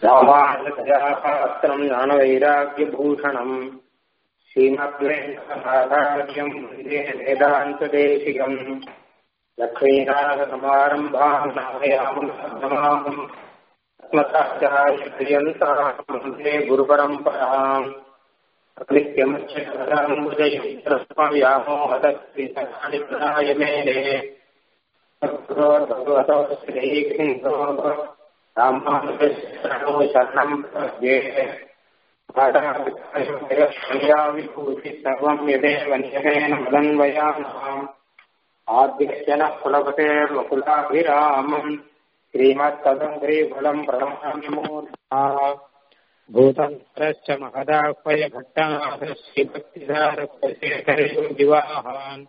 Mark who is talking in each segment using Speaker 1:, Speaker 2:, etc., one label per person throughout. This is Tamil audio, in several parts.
Speaker 1: ராமானுஜாபாத்திரம் ஞானவைராக்கியபூஷணம் ஸ்ரீமத்வேங்கடாச்சாரியம் வேதாந்ததேசிகம் லக்ஷ்மீநாதசமாரம்பாம் நாமயாமும் अस्मदाचार्यपर्यन्ताम् वन्दे गुरुपरम्पराम् अकृत्यमुजयमोहदस्त्रिसहाय मेले भगवतो श्रीकृष्णो रामानुजशरणो शरणम् प्रपद्ये विभूति सर्वम् यदेव नियमेन मदन्वयानाम् आद्यश्च नः कुलपतेर्वकुलाभिरामम् श्रीमत्तदङ्घ्रीफलम् प्रणमाम्यमूर्धा भूतन्त्रश्च महदाह्वय भट्टाधस्य भक्तिधारशेखरयोगिवाहान्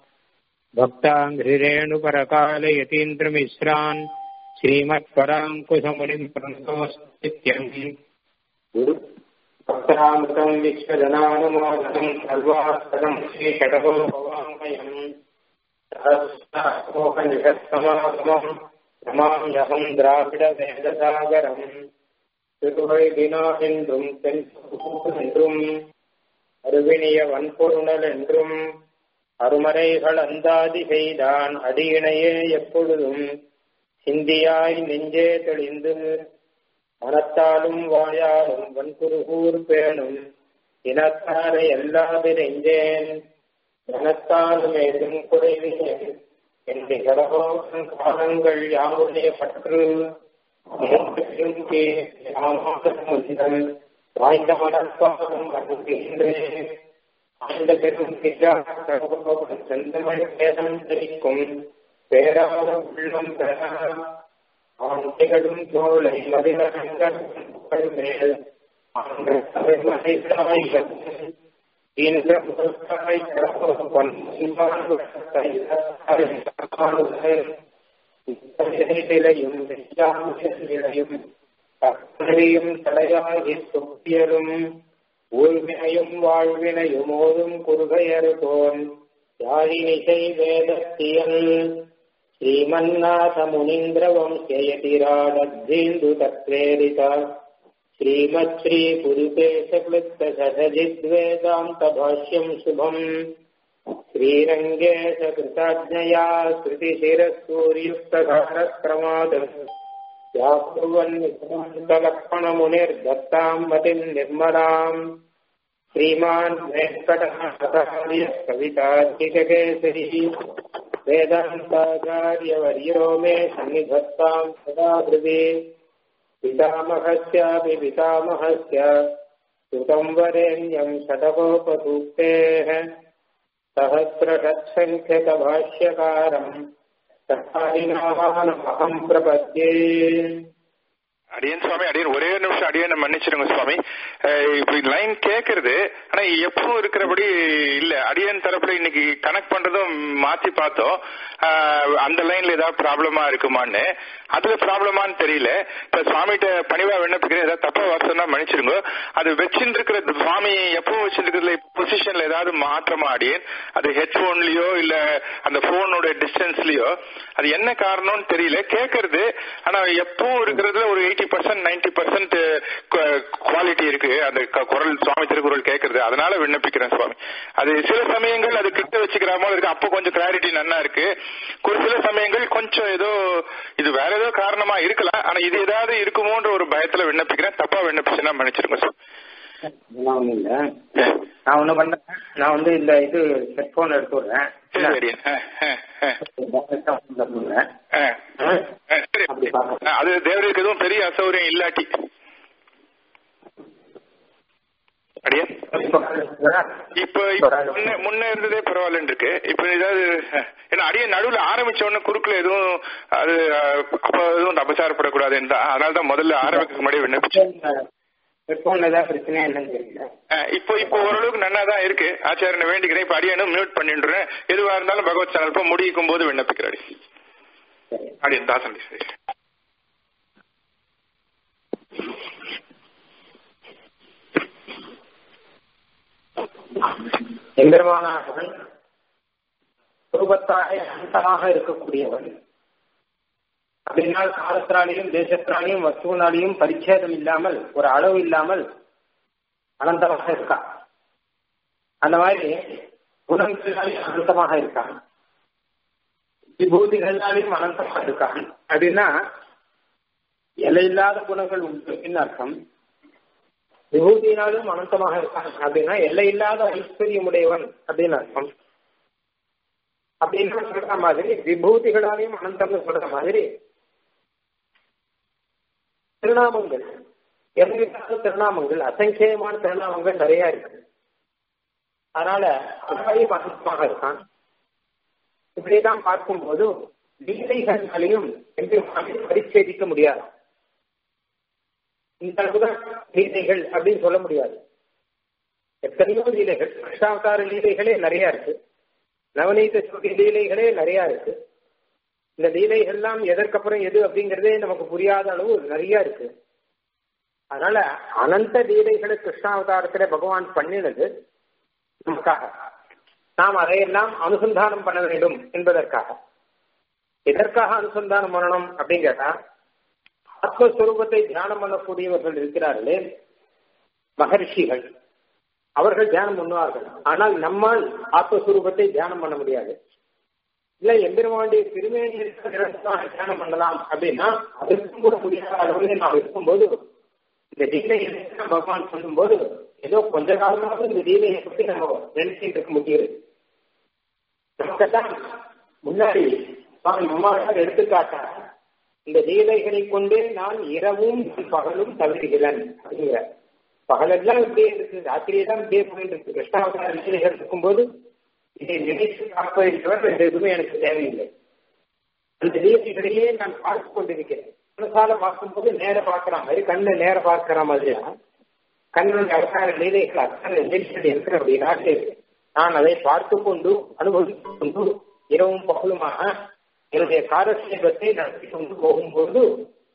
Speaker 1: भक्ताङ्घ्रिरेणुपरकालयतीन्द्रमिश्रान् श्रीमत्पराङ्कुशमुनिम् प्रणतोऽस्तित्यम् भक्तामृतम् विश्वजनानुमोदनम् सर्वास्तरम् श्रीषडको भवामयम् सहस्रामोहनिषत्समागमम् நமாம்யகம் திராவிட வேதசாகரம் திருவைதினார் என்றும் தென்பூர் என்றும் அருவினிய வன்பொருணல் என்றும் அருமறைகள் அந்தாதி செய்தான் அடியினையே எப்பொழுதும் சிந்தியாய் நெஞ்சே தெளிந்து மனத்தாலும் வாயாலும் வன்குருகூர் பேணும் இனத்தாரை எல்லாதிரைந்தேன் மனத்தாலும் ஏதும் குறைவினேன் என்று கடகோசன் காலங்கள் யாருடைய பற்று வாய்ந்த மனப்பாகம் அனுப்புகின்றேன் ஆழ்ந்த பெரும் செந்தமழ் வேதம் தெரிக்கும் பேராத உள்ளம் பெற அவன் திகழும் தோலை மதிலகங்கள் மேல் இலையும் தலையாகி தொப்பியலும் ஊழ்வினையும் வாழ்வினையும் ஓதும் குறுகையரு தோன் யாழினிசை வேதத்தியல் ஸ்ரீமன்னாத முனீந்திர வம்சயதிராடத்தீந்து தத்வேரிதா श्रीमच्छ्रीपुरुकेशक्लुप्तसहजिद्वेदान्तभाष्यम् शुभम् श्रीरङ्गेशकृताज्ञया श्रुतिशिरसूर्युक्तधारक्रमात् व्याकुर्वन्निलक्ष्मणमुनिर्दत्ताम् मतिम् निर्मलाम् श्रीमान् वेङ्कटनाथार्यः कवितार्किककेसरी वेदान्ताचार्यवर्यो मे सन्निधत्ताम् सदा हृदि पितामहस्यापि पितामहस्य सुतं वरेण्यं षडकोपसूक्तेः सहस्रषट्सङ्ख्यकभाष्यकारम् சகாரிநாமகம் பிரபத்யே
Speaker 2: அடியன் சுவாமி அடியன் ஒரே நிமிஷம் அடியன் மன்னிச்சிருங்க சுவாமி இப்ப லைன் கேக்குறது ஆனா எப்பவும் இருக்கிறபடி இல்ல அடியன் தரப்புல இன்னைக்கு கனெக்ட் பண்றதும் மாத்தி பார்த்தோம் அந்த லைன்ல ஏதாவது ப்ராப்ளமா இருக்குமான்னு அதுல ப்ராப்ளமான்னு தெரியல இப்ப சுவாமிகிட்ட பணிவா விண்ணப்பிக்கிறேன் ஏதாவது தப்பா வாசனா மன்னிச்சிருங்க அது வச்சுட்டு இருக்கிற சுவாமி எப்பவும் வச்சிருக்கிறதுல பொசிஷன்ல ஏதாவது மாற்றமா அடியன் அது ஹெட்போன்லயோ இல்ல அந்த போனோட டிஸ்டன்ஸ்லயோ அது என்ன காரணம்னு தெரியல கேக்குறது ஆனா எப்பவும் இருக்கிறதுல ஒரு eighty percent ninety percent quality இருக்கு அந்த குரல் சுவாமி திருக்குறள் கேட்கறது அதனால விண்ணப்பிக்கிறேன் சுவாமி அது சில சமயங்கள் அது கிட்ட வச்சுக்கிற மாதிரி இருக்கு அப்ப கொஞ்சம் கிளாரிட்டி நல்லா இருக்கு ஒரு சில சமயங்கள் கொஞ்சம் ஏதோ இது வேற ஏதோ காரணமா இருக்கலாம் ஆனா இது ஏதாவது இருக்குமோன்ற ஒரு பயத்துல விண்ணப்பிக்கிறேன் தப்பா விண்ணப்பிச்சுன்னா மன்னிச்சிருங்க சார்
Speaker 1: ஒண்ணும் இல்ல நான் ஒண்ணு பண்றேன் நான் வந்து இந்த இது ஹெட்போன் எடுத்து விடுறேன்
Speaker 2: அது தேவருக்கு எதுவும் பெரிய அசௌரியம் இல்லாட்டி அடியா இப்ப முன்ன இருந்ததே பரவாயில்லன்னு இருக்கு இப்ப ஏதாவது ஏன்னா அடிய நடுவுல ஆரம்பிச்ச உடனே குறுக்குல எதுவும் அது அப்ப எதுவும் அபசாரப்படக்கூடாதுன்னு தான் அதனாலதான் முதல்ல ஆரம்பிக்கிறதுக்கு முன்னாடி விண்ணப்பிச்சேன்
Speaker 1: ஹெட்போன்ல ஏதாவது பிரச்சனையா என்னன்னு தெரியல
Speaker 2: இப்போ இப்போ ஓரளவுக்கு நன்னா தான் இருக்கு ஆச்சாரியனை வேண்டிக்கிறேன் இப்ப அடியனும் மியூட் பண்ணிடுறேன் எதுவா இருந்தாலும் பகவத் சேனல் இப்போ முடிக்கும் போது விண்ணப்பிக்கிறாடி அடியன் தாசன் சரி
Speaker 1: எம்பெருமானாகவன் ரூபத்தாக அந்தமாக இருக்கக்கூடியவன் அப்படின்னா காலத்தினாலையும் தேசத்தினாலையும் வஸ்துவினாலையும் பரிச்சேதம் இல்லாமல் ஒரு அளவு இல்லாமல் அனந்தமாக இருக்கா அந்த மாதிரி குணங்களாலையும் அனந்தமாக இருக்கான் விபூதிகளாலையும் அனந்தமாக இருக்கான் அப்படின்னா எல்லையில்லாத குணங்கள் உண்டு என்ன அர்த்தம் விபூதியினாலும் அனந்தமாக இருக்கான் அப்படின்னா எல்லையில்லாத ஐஸ்வர்யமுடையவன் அப்படின்னு அர்த்தம் அப்படின்னு சொல்ற மாதிரி விபூதிகளாலையும் அனந்தம்னு சொல்ற மாதிரி திருநாமங்கள் எல்லையில்லாத திருநாமங்கள் அசங்கியமான திருநாமங்கள் நிறைய இருக்கு அதனால அதையும் அனந்தமாக இருக்கான் இப்படிதான் பார்க்கும்போது லீலைகளாலையும் பரிச்சேதிக்க முடியாது இந்த அளவுதான் லீலைகள் அப்படின்னு சொல்ல முடியாது எத்தனையோ லீலைகள் கிருஷ்ணாவதார லீலைகளே நிறைய இருக்கு நவநீத சுருதி லீலைகளே நிறைய இருக்கு இந்த லீலைகள்லாம் எதற்கப்புறம் எது அப்படிங்கறதே நமக்கு புரியாத அளவு நிறைய இருக்கு அதனால அனந்த லீலைகளை கிருஷ்ணாவதாரத்துல பகவான் பண்ணினது நமக்காக நாம் அதையெல்லாம் அனுசந்தானம் பண்ண வேண்டும் என்பதற்காக எதற்காக அனுசந்தானம் பண்ணணும் அப்படின்னு கேட்டா ஆத்மஸ்வரூபத்தை தியானம் பண்ணக்கூடியவர்கள் இருக்கிறார்களே மகர்ஷிகள் அவர்கள் தியானம் பண்ணுவார்கள் ஆனால் நம்மால் ஆத்மஸ்வரூபத்தை தியானம் பண்ண முடியாது இல்ல எம்பெருமாண்டிய திருமேனி தியானம் பண்ணலாம் அப்படின்னா அதற்கும் கூட முடியாத அளவில் நாம் இருக்கும்போது இந்த லீலையை பகவான் சொல்லும்போது ஏதோ கொஞ்ச காலமாக இந்த லீலையை பற்றி நம்ம நினைச்சிட்டு இருக்க முடியுது நமக்கெல்லாம் முன்னாடி சுவாமி அம்மாவார் எடுத்துக்காட்டார் இந்த லீலைகளை கொண்டே நான் இரவும் பகலும் தவிர்கிறேன் அப்படிங்கிற பகலெல்லாம் இப்படியே இருக்கு ராத்திரியெல்லாம் இப்படியே போயிட்டு இருக்கு கிருஷ்ணாவதார லீலைகள் இருக்கும்போது இதை நினைத்து காப்பதற்கு வேற எதுவுமே எனக்கு தேவையில்லை அந்த லீலைகளையே நான் பார்த்து கொண்டிருக்கிறேன் மனசால பார்க்கும்போது நேர பார்க்கிற மாதிரி கண்ணு நேர பார்க்கிற மாதிரியா கண்ணுடைய அவசார லீலைகள் அத்தனை லீலைகள் இருக்கிற அப்படின்னா நான் அதை பார்த்து கொண்டு அனுபவித்துக் கொண்டு இரவும் பகலுமாக என்னுடைய காரசேபத்தை நடத்தி கொண்டு போகும்போது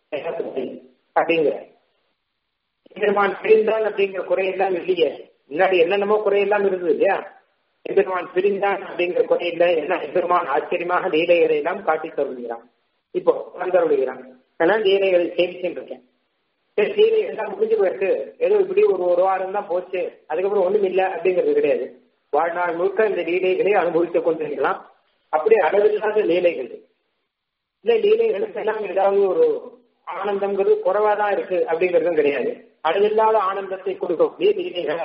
Speaker 1: அப்படிங்கிற எம்பெருமான் பிரிந்தான் அப்படிங்கிற குறையெல்லாம் இல்லையே முன்னாடி என்னென்னமோ குறையெல்லாம் இருந்தது இல்லையா எம்பெருமான் பிரிந்தான் அப்படிங்கிற குறையில்ல என்ன எம்பெருமான் ஆச்சரியமாக லீலைகளை எல்லாம் காட்டி தருகிறான் இப்போ வந்தருளுகிறான் நான் லீலைகளை சேமிச்சுட்டு இருக்கேன் சரி லீலை எல்லாம் முடிஞ்சு போயிருக்கு ஏதோ இப்படி ஒரு ஒரு வாரம் தான் போச்சு அதுக்கப்புறம் ஒண்ணும் இல்லை அப்படிங்கிறது கிடையாது வாழ்நாள் முழுக்க இந்த லீலைகளை அனுபவித்துக் கொண்டிருக்கலாம் அப்படியே அளவில்லாத லீலைகள் இந்த லீலைகளுக்கு எல்லாம் ஏதாவது ஒரு ஆனந்தம்ங்கிறது குறைவா தான் இருக்கு அப்படிங்கிறதும் கிடையாது அளவில்லாத ஆனந்தத்தை கொடுக்கக்கூடிய லீலைகள்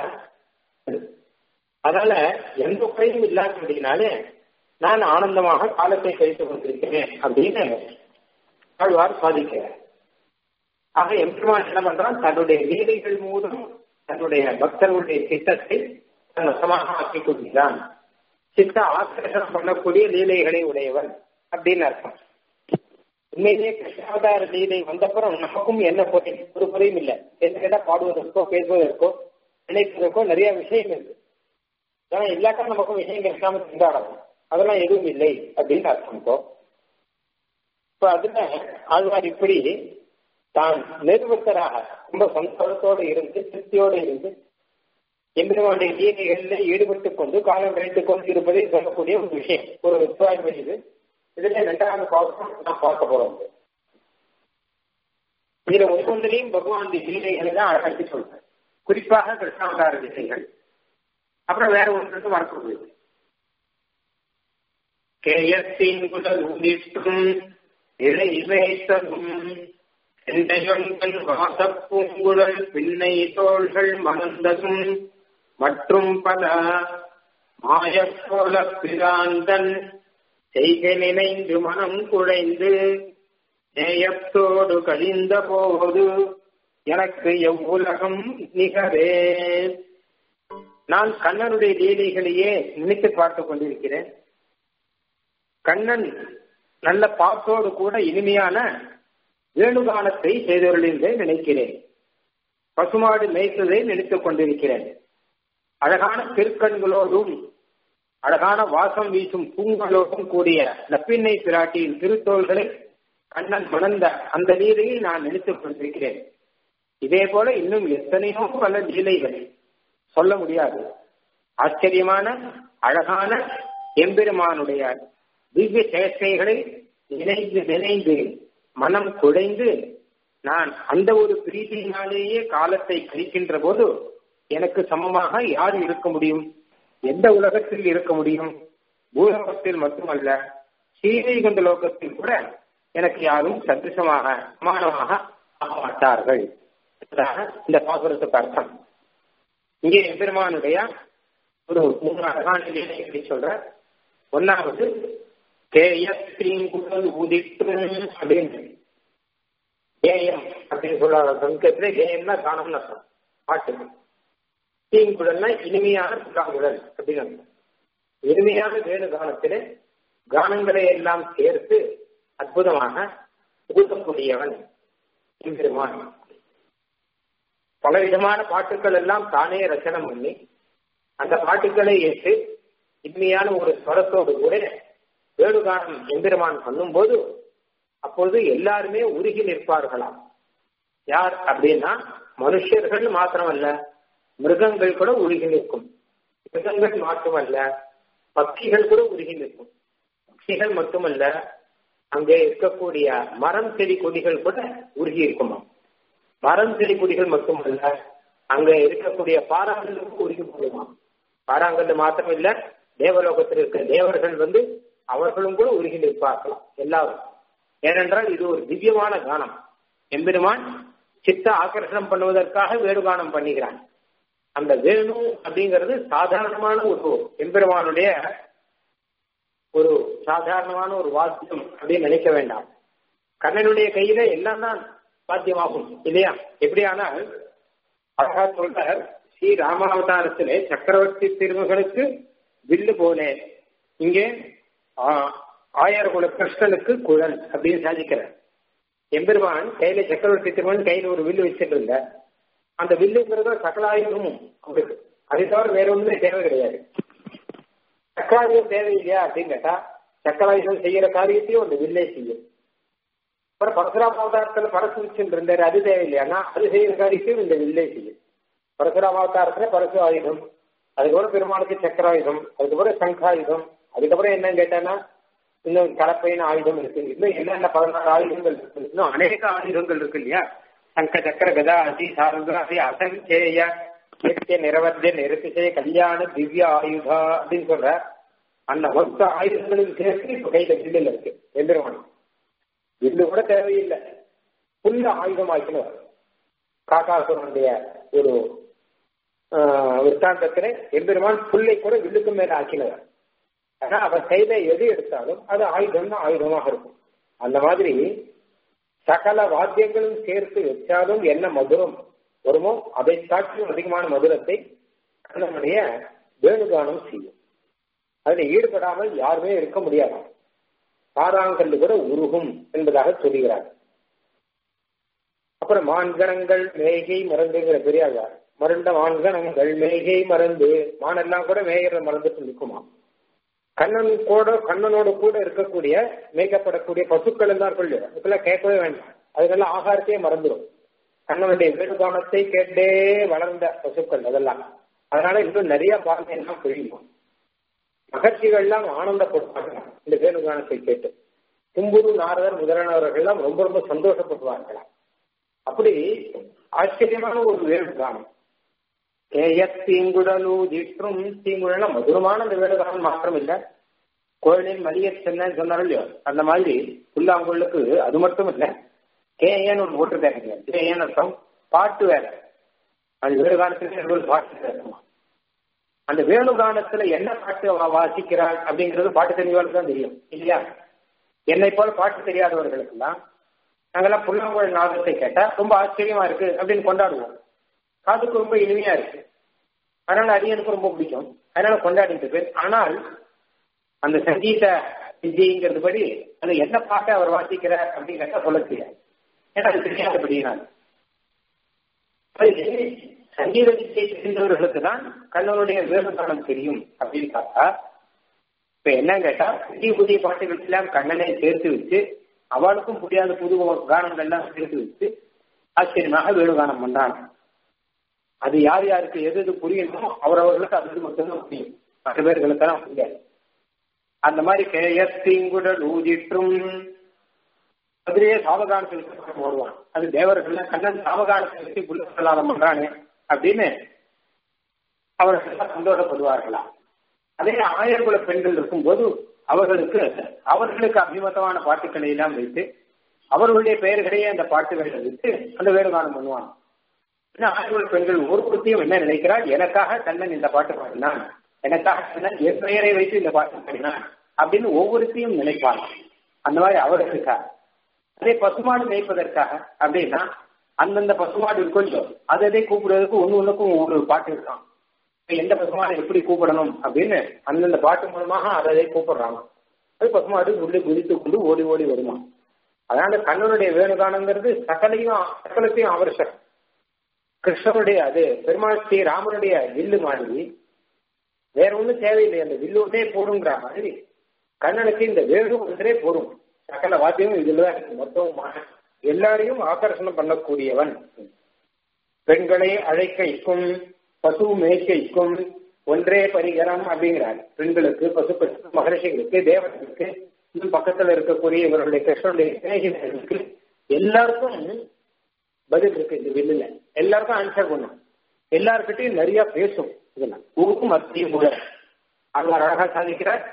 Speaker 1: அதனால எந்த குறையும் இல்லாதபடினாலே நான் ஆனந்தமாக காலத்தை கழித்துக் கொண்டிருக்கிறேன் அப்படின்னு ஆழ்வார் சாதிக்கிறார் ஆக எம்பெருமான் என்ன பண்றான் தன்னுடைய லீலைகள் மூலம் தன்னுடைய பக்தர்களுடைய சித்தத்தை தன் வசமாக ஆக்கிக் கொள்கிறான் சித்த ஆக்கிரகம் பண்ணக்கூடிய லீலைகளை உடையவன் அப்படின்னு அர்த்தம் உண்மையிலேயே கிருஷ்ணாவதார லீலை வந்தப்புறம் நமக்கும் என்ன குறை ஒரு குறையும் இல்லை என்ன கேட்டா பாடுவதற்கோ பேசுவதற்கோ நினைப்பதற்கோ நிறைய விஷயம் இருக்கு ஆனா இல்லாட்டா நமக்கும் விஷயம் கிடைக்காம திண்டாடணும் அதெல்லாம் எதுவும் இல்லை அப்படின்னு அர்த்தம் இப்போ இப்ப அதுல ஆழ்வார் இப்படி தான் நிர்வத்தராக ரொம்ப சந்தோஷத்தோடு இருந்து திருப்தியோடு இருந்து எம்பெருமானுடைய லீலைகளில் ஈடுபட்டுக் கொண்டு காலம் கழித்துக் கொண்டு இருப்பதை சொல்லக்கூடிய ஒரு விஷயம் ஒரு விசுவாயம் இது இதுல இரண்டாவது பாவம் நான் பார்க்க போறோம் இதுல ஒவ்வொன்றிலையும் பகவானுடைய லீலைகளை தான் அழகாக்கி சொல்றேன் குறிப்பாக கிருஷ்ணாவதார லீலைகள் அப்புறம் வேற ஒன்று மறக்க முடியுது கேயத்தின் குடல் உதிர்த்தும் இறை வைத்ததும் செண்டையொன்கள் வாசப்பூங்குழல் பின்னை தோள்கள் மறந்ததும் மற்றும் பல மாயப்போல பிராந்தன் செய்க நினைந்து மனம் குழைந்து நேயத்தோடு கழிந்த போது எனக்கு எவ்வுலகம் நிகரே நான் கண்ணனுடைய லீலைகளையே நினைத்து பார்த்துக் கொண்டிருக்கிறேன் கண்ணன் நல்ல பாட்டோடு கூட இனிமையான வேணுகானத்தை செய்தவர்களே நினைக்கிறேன் பசுமாடு மேய்த்ததை நினைத்துக் கொண்டிருக்கிறேன் அழகான திருக்கண்களோடும் அழகான வாசம் வீசும் பூங்களோடும் கூடிய நப்பிண்ணை பிராட்டியின் திருத்தோள்களை கண்ணன் மணந்த அந்த லீலையை நான் நினைத்துக் கொண்டிருக்கிறேன் இதே போல இன்னும் எத்தனையோ பல லீலைகளை சொல்ல முடியாது ஆச்சரியமான அழகான எம்பெருமானுடைய திவ்ய சேஷ்டைகளை நினைந்து நினைந்து மனம் குழைந்து நான் அந்த ஒரு பிரீதியினாலேயே காலத்தை கழிக்கின்ற போது எனக்கு சமமாக யார் இருக்க முடியும் எந்த உலகத்தில் இருக்க முடியும் பூலோகத்தில் மட்டுமல்ல ஸ்ரீவைகுண்ட லோகத்தில் கூட எனக்கு யாரும் சதிருஷமாக சமானமாக ஆக மாட்டார்கள் இந்த பாசுரத்துக்கு அர்த்தம் இங்கே எம்பெருமானுடைய ஒரு மூணு அழகான நிலைகளை சொல்ற ஒன்னாவது கேயத்திங்குடல் உதிட்டு அப்படின்னு கேயம் அப்படின்னு சொல்றாங்க சங்கத்துல கேயம்னா காணம்னு அர்த்தம் பாட்டு தீங்குடல்னா இனிமையான புறாங்குழல் அப்படின்னு அர்த்தம் இனிமையான வேணு காலத்திலே கானங்களை எல்லாம் சேர்த்து அற்புதமாக ஊக்கக்கூடியவன் எம்பெருமான் பலவிதமான பாட்டுக்கள் எல்லாம் தானே ரச்சனம் பண்ணி அந்த பாட்டுக்களை ஏற்று இனிமையான ஒரு ஸ்வரத்தோடு கூட வேணுகானம் எம்பெருமான் பண்ணும்போது அப்பொழுது எல்லாருமே உருகி நிற்பார்களாம் யார் அப்படின்னா மனுஷர்கள் மாத்திரமல்ல மிருகங்கள் கூட உருகி நிற்கும் மிருகங்கள் மாத்திரமல்ல பக்திகள் கூட உருகி நிற்கும் பக்திகள் மட்டுமல்ல அங்கே இருக்கக்கூடிய மரம் செடி கொடிகள் கூட உருகி இருக்குமா மரம் செடி கொடிகள் மட்டுமல்ல அங்க இருக்கக்கூடிய பாறாங்கல்லுக்கு உருகி போடுமா பாறாங்கல் மாத்திரம் இல்ல தேவலோகத்தில் இருக்க தேவர்கள் வந்து அவர்களும் கூட உருகி நிற்பார்கள் எல்லாரும் ஏனென்றால் இது ஒரு திவ்யமான கானம் எம்பெருமான் சித்த ஆக்கர்ஷணம் பண்ணுவதற்காக வேணுகானம் பண்ணுகிறான் அந்த வேணு அப்படிங்கிறது சாதாரணமான ஒரு எம்பெருமானுடைய ஒரு சாதாரணமான ஒரு வாத்தியம் அப்படின்னு நினைக்க வேண்டாம் கண்ணனுடைய கையில எல்லாம் தான் வாத்தியமாகும் இல்லையா எப்படியானால் அழகா சொல்ற ஸ்ரீ ராமாவதாரத்திலே சக்கரவர்த்தி திருமகளுக்கு வில்லு போல இங்கே ஆயர்குல கிருஷ்ணனுக்கு குழல் அப்படின்னு சாதிக்கிறார் எம்பெருமான் கையில சக்கரவர்த்தி திருமகன் கையில ஒரு வில்லு வச்சுட்டு இருந்த அந்த வில்லுங்கிறது சகலாயுதமும் அவருக்கு அதை தவிர வேற ஒண்ணுமே தேவை கிடையாது சக்கராயுதம் தேவையில்லையா அப்படின்னு கேட்டா சக்கராயுதம் செய்யற காரியத்தையும் அந்த வில்லே செய்யும் அப்புறம் பரசுராம அவதாரத்துல பரசு வச்சுட்டு இருந்தாரு அது தேவையில்லையானா அது செய்யற காரியத்தையும் இந்த வில்லே செய்யும் பரசுராம அவதாரத்துல பரசு ஆயுதம் அதுக்கப்புறம் பெருமாளுக்கு சக்கராயுதம் அதுக்கப்புறம் சங்காயுதம் அதுக்கப்புறம் என்னன்னு கேட்டானா இன்னும் கலப்பையின் ஆயுதம் இருக்கு இன்னும் என்னென்ன பதினாறு ஆயுதங்கள் இருக்கு இன்னும் அநேக ஆயுதங்கள் இருக்கு இல்லையா சங்க சக்கர கதா அதி சாரதி அசஞ்சேய நித்திய நிரவத்திய நிறுத்திசே கல்யாண திவ்ய ஆயுதா அப்படின்னு சொல்ற அந்த மொத்த ஆயுதங்களில் சேர்த்து இப்ப கையில வில்லுல இருக்கு எந்திரவன் வில்லு கூட தேவையில்லை புல்ல ஆயுதம் ஆக்கினவர் காக்காசுரனுடைய ஒரு விற்த்தாந்தத்திலே எம்பெருமான் புல்லை கூட வில்லுக்கு மேல ஆக்கினவர் ஆனா அவர் கையில எது எடுத்தாலும் அது ஆயுதம் தான் ஆயுதமாக இருக்கும் அந்த மாதிரி சகல வாத்தியங்களும் சேர்த்து வச்சாலும் என்ன மதுரம் வருமோ அதை காட்டிலும் அதிகமான மதுரத்தை நம்முடைய வேணுகானம் செய்யும் அதில் ஈடுபடாமல் யாருமே இருக்க முடியாது பாராங்கல்லு கூட உருகும் என்பதாக சொல்கிறார் அப்புறம் மான்கணங்கள் மேகை மறந்துங்கிற பெரியார் மருண்ட மான்கணங்கள் மேகை மறந்து மானெல்லாம் கூட மேயற மறந்துட்டு நிற்குமா கண்ணன் கூட கண்ணனோடு கூட இருக்கக்கூடிய மேய்க்கப்படக்கூடிய பசுக்கள் இருந்தார்கள் அதுக்கெல்லாம் கேட்கவே வேண்டாம் அதுக்கெல்லாம் ஆகாரத்தையே மறந்துடும் கண்ணனுடைய வேணுகானத்தை கேட்டே வளர்ந்த பசுக்கள் அதெல்லாம் அதனால இன்னும் நிறைய பாகம் எல்லாம் பொழியும் மகர்ஷிகள்லாம் ஆனந்தப்படுவாங்க இந்த வேணுகானத்தை கேட்டு தும்புரு நாரதர் முதலானவர்கள் எல்லாம் ரொம்ப ரொம்ப சந்தோஷப்படுவார்களாம் அப்படி ஆச்சரியமான ஒரு வேணுகானம் தீங்குடலு திற்றும் தீங்குடல மதுரமான அந்த வேணுகானம் மாத்திரம் இல்ல கோயிலின் மதிய சென்னன்னு சொன்னார்கள் இல்லையோ அந்த மாதிரி புல்லாங்குழலுக்கு அது மட்டும் இல்ல கேஏன்னு ஒன்று போட்டிருக்காங்க கேஏன்னு அர்த்தம் பாட்டு வேற அது வேணுகானத்துக்கு பாட்டு வேறுமா அந்த வேணுகானத்துல என்ன பாட்டு வாசிக்கிறாள் அப்படிங்கிறது பாட்டு தெரிஞ்சவர்களுக்கு தான் தெரியும் இல்லையா என்னை போல பாட்டு தெரியாதவர்களுக்கெல்லாம் நாங்கெல்லாம் புல்லாங்குழல் நாதத்தை கேட்டா ரொம்ப ஆச்சரியமா இருக்கு அப்படின்னு கொண்டாடுவோம் காதுக்கு ரொம்ப இனிமையா இருக்கு அதனால அரியனுக்கு ரொம்ப பிடிக்கும் அதனால கொண்டாடிட்டு இருக்கு ஆனால் அந்த சங்கீத விஜய்ங்கிறது படி அது என்ன பாட்டை அவர் வாசிக்கிறார் அப்படின்னு கேட்டா சொல்ல தெரியாது ஏன்னா அது தெரியாதபடியினால் சங்கீத வித்தியை தெரிந்தவர்களுக்கு தான் கண்ணனுடைய வேறுகாலம் தெரியும் அப்படின்னு பார்த்தா இப்ப என்ன கேட்டா புதிய புதிய பாட்டுகள் எல்லாம் கண்ணனை சேர்த்து வச்சு அவளுக்கும் புரியாத புது கானங்கள்லாம் சேர்த்து வச்சு ஆச்சரியமாக வேணுகானம் பண்றாங்க அது யார் யாருக்கு எது எது புரியணுமோ அவரவர்களுக்கு அது மட்டும்தான் புரியும் மற்ற பேர்களுக்கெல்லாம் புரியாது அந்த மாதிரி கேயத்தீங்குடல் ஊதிற்றும் அதிலேயே சாவகானத்தில் ஓடுவான் அது தேவர்கள் கண்ணன் சாவகானத்தை வச்சு புல்லலாதம் பண்றானே அப்படின்னு அவர்கள் சந்தோஷப்படுவார்களா அதே ஆயர்குல பெண்கள் இருக்கும்போது அவர்களுக்கு அவர்களுக்கு அபிமதமான பாட்டுக்களை எல்லாம் வைத்து அவர்களுடைய பெயர்களையே அந்த பாட்டுகளை வைத்து அந்த வேறுகானம் பண்ணுவாங்க ஆயர்குல பெண்கள் ஒருத்தத்தையும் என்ன நினைக்கிறார் எனக்காக கண்ணன் இந்த பாட்டு பாடினான் எனக்காக கண்ணன் என் பெயரை வைத்து இந்த பாட்டு பாடினான் அப்படின்னு ஒவ்வொருத்தையும் நினைப்பாங்க அந்த மாதிரி அவர்களுக்காக அதே பசுமாடு மேய்ப்பதற்காக அப்படின்னா அந்தந்த பசுமாடு இருக்கும் அதை அதை கூப்பிடுறதுக்கு ஒன்று ஒன்றுக்கும் ஒரு பாட்டு இருக்கான் எந்த பசுமாடை எப்படி கூப்பிடணும் அப்படின்னு அந்தந்த பாட்டு மூலமாக அதை கூப்பிடுறாங்க அது பசுமாடு உள்ளே குதித்து கொண்டு ஓடி ஓடி வருமா அதனால கண்ணனுடைய வேணுகானங்கிறது சகலையும் சகலத்தையும் அவசியம் கிருஷ்ணனுடைய அது பெருமாள் ஸ்ரீ ராமனுடைய வில்லு மாதிரி வேற ஒன்றும் தேவையில்லை அந்த வில்லு ஒன்றே போடுங்கிற மாதிரி கண்ணனுக்கு இந்த வேணு ஒன்றே போடும் சகல வாத்தியமும் இதுல இருக்கு மொத்தம் எல்லாரையும் ஆகர்ஷணம் பண்ணக்கூடியவன் பெண்களை அழைக்கைக்கும் பசு மேய்க்கைக்கும் ஒன்றே பரிகரம் அப்படிங்கிறார் பெண்களுக்கு பசு மகரிஷிகளுக்கு தேவர்களுக்கு இன்னும் பக்கத்துல இருக்கக்கூடிய இவருடைய கிருஷ்ணனுடைய சிநேகிதர்களுக்கு எல்லாருக்கும் பதில் இருக்கு இந்த வில்லுல எல்லாருக்கும் ஆன்சர் பண்ணும் எல்லாருக்கிட்டையும் நிறைய பேசும் இதெல்லாம் ஊருக்கும் மத்தியும் கூட அவர் அழகா சாதிக்கிறார்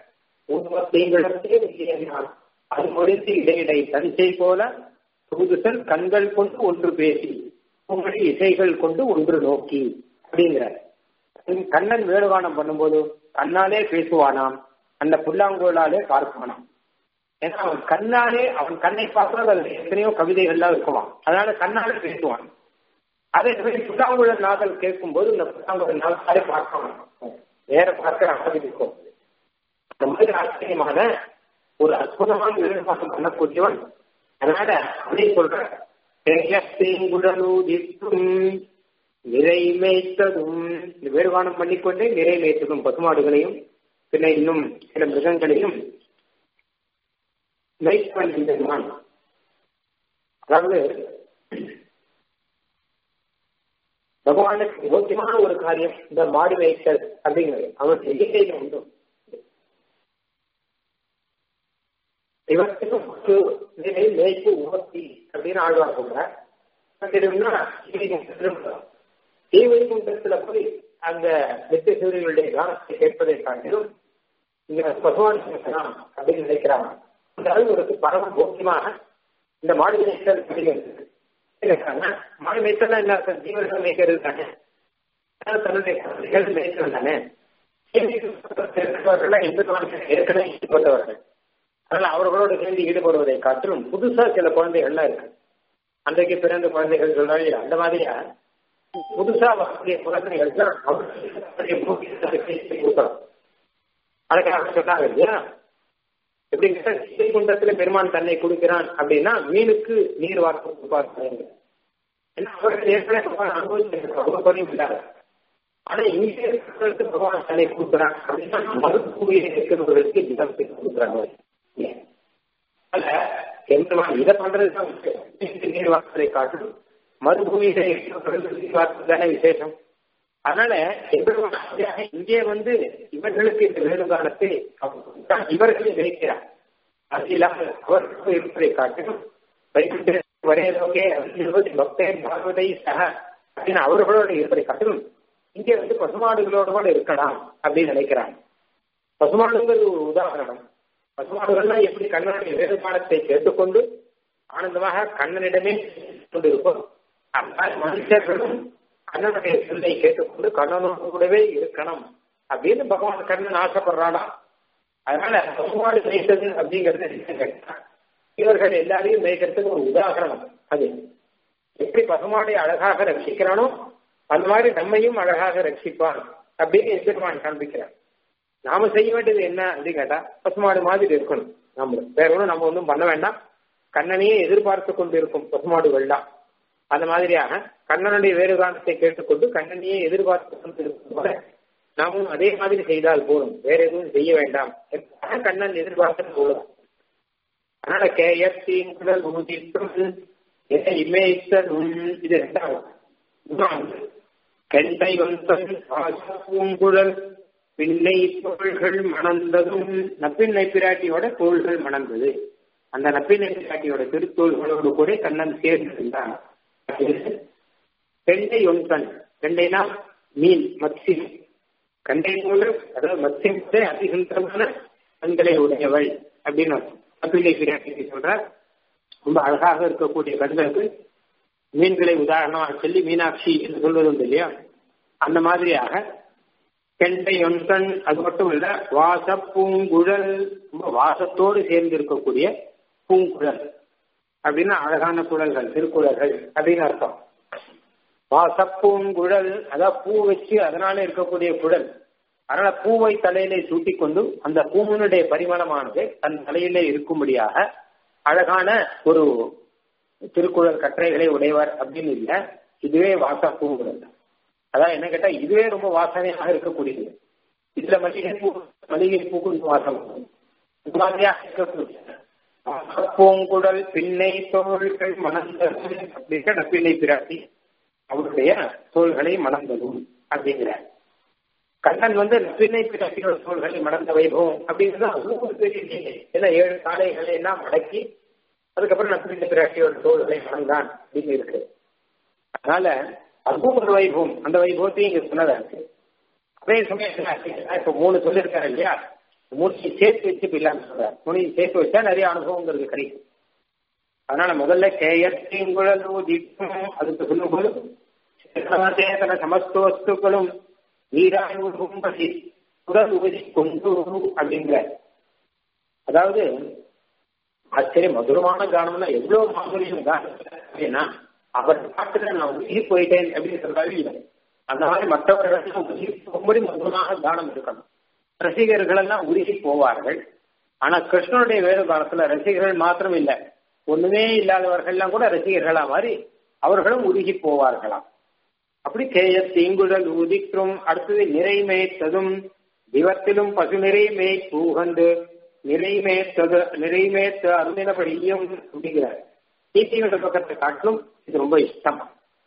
Speaker 1: அது முடித்து இடையிடை தஞ்சை போல தூதுசல் கண்கள் கொண்டு ஒன்று பேசி உங்களுடைய இசைகள் கொண்டு ஒன்று நோக்கி அப்படிங்கிறார் கண்ணன் வேணுகானம் பண்ணும்போது கண்ணாலே பேசுவானாம் அந்த புல்லாங்குழலாலே பார்ப்பானாம் ஏன்னா அவன் கண்ணாலே அவன் கண்ணை பார்க்கறது அதுல எத்தனையோ கவிதைகள்லாம் இருக்குவான் அதனால கண்ணாலே பேசுவான் அதே மாதிரி புல்லாங்குழல் நாதல் கேட்கும் போது இந்த புல்லாங்குழல் நாதலே பார்க்கலாம் வேற பார்க்கிற அழகு இருக்கும் இந்த மாதிரி ஆச்சரியமான ஒரு அற்புதமான வேணுகானம் பண்ணக்கூடியவன் அதனால அப்படி சொல்ற நிறை மேய்த்ததும் வேறுகானம் பண்ணிக்கொண்டே நிறை மேய்த்ததும் பசுமாடுகளையும் பின்ன இன்னும் சில மிருகங்களையும் மேய்ப்பன் அதாவது பகவானுக்கு முக்கியமான ஒரு காரியம் இந்த மாடு மேய்த்தல் அப்படிங்கிறது அவன் எண்ணிக்கையில உண்டு இவற்றுக்கு நிலை மேய்ப்பு உபத்தி அப்படின்னு ஆழ்வார் சொல்றார் ஸ்ரீவைகுண்டத்துல போய் அந்த நித்திய சூரியனுடைய கானத்தை கேட்பதை காட்டிலும் இங்க பகவான் பேசலாம் அப்படின்னு நினைக்கிறாங்க அந்த அளவுக்கு பரம போக்கியமாக இந்த மாடு மேய்த்தல் அப்படிங்கிறது மாடு மேய்த்தல் என்ன அர்த்தம் ஜீவர்கள் மேய்க்கிறது தானே தன்னுடைய குழந்தைகள் மேய்க்கிறது தானே ஏற்கனவே ஈடுபட்டவர்கள் அதனால அவர்களோடு சேர்ந்து ஈடுபடுவதை காட்டிலும் புதுசா சில குழந்தைகள்லாம் இருக்கு அன்றைக்கு பிறந்த குழந்தைகள் சொல்றாங்க அந்த மாதிரியா புதுசா வரக்கூடிய குழந்தைகள் தான் அதுக்காக சொன்னாங்க இல்லையா எப்படிங்கிற ஸ்ரீகுண்டத்துல பெருமான் தன்னை கொடுக்கிறான் அப்படின்னா மீனுக்கு நீர் வார்த்தை கொடுப்பாங்க ஏன்னா அவர்கள் ஏற்கனவே அனுபவிச்சிருக்க இல்லாத ஆனா இங்கே இருக்கிறவர்களுக்கு பகவான் தன்னை கொடுக்குறான் அப்படின்னா மருத்துவ இருக்கிறவர்களுக்கு தினம் கொடுக்குறாங்க அல்ல எம்பெருமான் இதை பண்றதுதான் நீர் வார்த்தை காட்டும் மறுபூமியில தானே விசேஷம் அதனால எம்பெருமான் இங்கே வந்து இவர்களுக்கு இந்த வேணுகாலத்தை இவர்களை நினைக்கிறார் அது இல்லாமல் அவர்களுக்கு இருப்பதை காட்டிலும் வரையதோகே பக்தே பாகவதை சக அப்படின்னு அவர்களோட இருப்பதை காட்டிலும் இங்கே வந்து பசுமாடுகளோட கூட இருக்கலாம் அப்படின்னு நினைக்கிறாங்க பசுமாடுங்கிறது ஒரு உதாரணம் பசுமாடுகள்லாம் எப்படி கண்ணனுடைய வேறுபாடத்தை கேட்டுக்கொண்டு ஆனந்தமாக கண்ணனிடமே கொண்டிருப்போம் மனுஷர்களும் கண்ணனுடைய சொல்லை கேட்டுக்கொண்டு கண்ணனோடு கூடவே இருக்கணும் அப்படின்னு பகவான் கண்ணன் ஆசைப்படுறானா அதனால பசுமாடு மேய்த்தது அப்படிங்கிறது இவர்கள் எல்லாரையும் மேய்க்கிறதுக்கு ஒரு உதாரணம் அது எப்படி பசுமாடை அழகாக ரட்சிக்கிறானோ அந்த மாதிரி நம்மையும் அழகாக ரட்சிப்பான் அப்படின்னு எதிர்வான் காண்பிக்கிறான் நாம செய்ய வேண்டியது என்ன அப்படின்னு கேட்டா பசுமாடு மாதிரி இருக்கணும் நம்ம வேற ஒன்றும் நம்ம ஒன்றும் பண்ண வேண்டாம் கண்ணனையே எதிர்பார்த்து கொண்டு இருக்கும் பசுமாடுகள்லாம் அந்த மாதிரியாக கண்ணனுடைய வேறுகாலத்தை கேட்டுக்கொண்டு கண்ணனையே எதிர்பார்த்து கொண்டு இருக்கும் நாமும் அதே மாதிரி செய்தால் போதும் வேற எதுவும் செய்ய வேண்டாம் கண்ணன் எதிர்பார்த்து போதும் அதனால கேயத்தின் குடல் ஊதிட்டும் இமேத்தனும் இது ரெண்டாவது கெண்டை வந்தன் பூங்குழல் பிள்ளை பொருள்கள் மணந்ததும் நப்பிள்ளை பிராட்டியோட பொருள்கள் மணந்தது அந்த நப்பினை காட்டியோட திருத்தோள்களோடு கூட கண்ணன் சேர்ந்திருந்தான் கெண்டை ஒன்கண் கெண்டைனா மீன் மத்சியம் கண்டை மூலம் அதாவது மத்சியம் அதிசுந்தரமான கண்களை உடையவள் அப்படின்னு நப்பினை பிராட்டி சொல்றார் ரொம்ப அழகாக இருக்கக்கூடிய கண்களுக்கு மீன்களை உதாரணமாக சொல்லி மீனாட்சி என்று சொல்வது உண்டு இல்லையா அந்த மாதிரியாக கெண்டை ஒன்கண் அது மட்டும் இல்ல வாச பூங்குழல் ரொம்ப வாசத்தோடு சேர்ந்து இருக்கக்கூடிய பூங்குழல் அப்படின்னா அழகான குழல்கள் திருக்குறள்கள் அப்படின்னு அர்த்தம் வாசப்பூங்குழல் அதாவது பூ வச்சு அதனால இருக்கக்கூடிய குழல் அதனால பூவை தலையிலே சூட்டி கொண்டு அந்த பூவினுடைய பரிமளமானது தன் தலையிலே இருக்கும்படியாக அழகான ஒரு திருக்குறள் கட்டுரைகளை உடையவர் அப்படின்னு இல்லை இதுவே வாசப்பூங்குழல் அதான் என்ன கேட்டா இதுவே ரொம்ப வாசனையாக இருக்கக்கூடியது இதுல மல்லிகை பூ மல்லிகை பூக்கு வாசம் இந்த மாதிரியாக இருக்கக்கூடிய பூங்குடல் பின்னை தோள்கள் மணந்தது அப்படிங்கிற நப்பிள்ளை பிராட்டி அவருடைய தோள்களை மணந்ததும் அப்படிங்கிறார் கண்ணன் வந்து நப்பிள்ளை பிராட்டியோட தோள்களை மணந்த வைபவம் அப்படிங்கிறது ஒரு பெரிய லீலை ஏன்னா ஏழு காளைகளை எல்லாம் அடக்கி அதுக்கப்புறம் நப்பிள்ளை பிராட்டியோட தோள்களை மணந்தான் அப்படின்னு இருக்கு அதனால அதுவும் ஒரு வைபவம் அந்த வைபவத்தையும் இங்க சொன்னதா இருக்கு அதே சமயம் இப்ப மூணு சொல்லியிருக்காரு இல்லையா மூணையும் சேர்த்து வச்சு இல்லாம சொல்றாரு மூணையும் சேர்த்து வச்சா நிறைய அனுபவங்கிறது கிடைக்கும் அதனால முதல்ல கேயத்திங்குழல் ஊதிக்கும் அதுக்கு சொல்லும்போது சேதன சமஸ்த வஸ்துக்களும் நீராய் உருகும்படி குரல் ஊதி கொண்டு அப்படிங்கிற அதாவது ஆச்சரியம் மதுரமான கானம்னா எவ்வளவு மாதுரியம் கானம் அப்படின்னா அவர் பாட்டுல நான் உயிர் போயிட்டேன் அப்படின்னு சொல்றாரு இல்லை அந்த மாதிரி மற்றவர்கள் உயிர் போகும்படி மதுரமாக கானம் இருக்கணும் ரசிகர்கள் எல்லாம் உருகி போவார்கள் ஆனா கிருஷ்ணனுடைய வேறு காலத்துல ரசிகர்கள் மாத்திரம் இல்லை ஒண்ணுமே இல்லாதவர்கள் எல்லாம் கூட ரசிகர்களா மாறி அவர்களும் உருகி போவார்களாம் அப்படி கேய தீங்குழல் உதிக்கும் அடுத்தது நிறைமேத்ததும் திவத்திலும் பசு நிறைமே பூகந்து நிறைமேத்தது நிறைமேத்த அருந்தினபடியும் அப்படிங்கிறார் கீர்த்தியோட பக்கத்தை காட்டிலும் இது ரொம்ப இஷ்டம்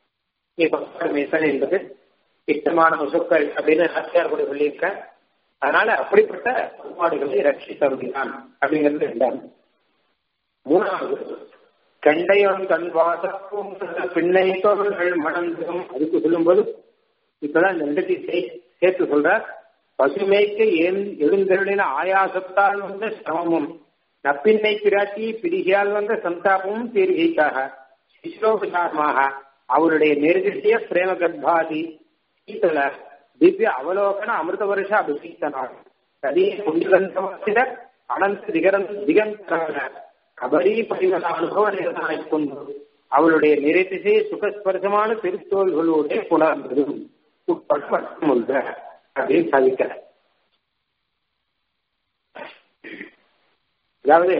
Speaker 1: மேசன் என்பது இஷ்டமான முசுக்கள் அப்படின்னு ஆசியார் கூட சொல்லியிருக்க அதனால அப்படிப்பட்ட பண்பாடுகளை ரட்சித்தருகிறான் அப்படிங்கிறது ரெண்டாவது மூணாவது கண்டையோன் கண் வாசப்பும் பின்னை தோழர்கள் மணந்தும் அதுக்கு சொல்லும்போது இப்பதான் இந்த ரெண்டுத்தையும் சேர்த்து சொல்றார் பசுமைக்கு எழுந்தருளின ஆயாசத்தால் வந்த சிரமமும் நப்பின்னை பிராட்டி பிரிகையால் வந்த சந்தாபமும் தீர்கைக்காக சிஸ்லோபசாரமாக அவருடைய நெருங்கிய பிரேம கர்ப்பாதி சீதல திவ்ய அவலோகன அமிர்த வருஷ அபிஷேக்தனாக சதீ புண்டிகந்தவாசிட அனந்த திகரன் திகந்தரான கபரி பரிமள அனுபவ நிறனாய் கொண்டு அவளுடைய நிறைத்திசை சுகஸ்பர்சமான திருத்தோள்களோட புணர்ந்ததும் உட்பட்ட அப்படின்னு சாதிக்கிறார் அதாவது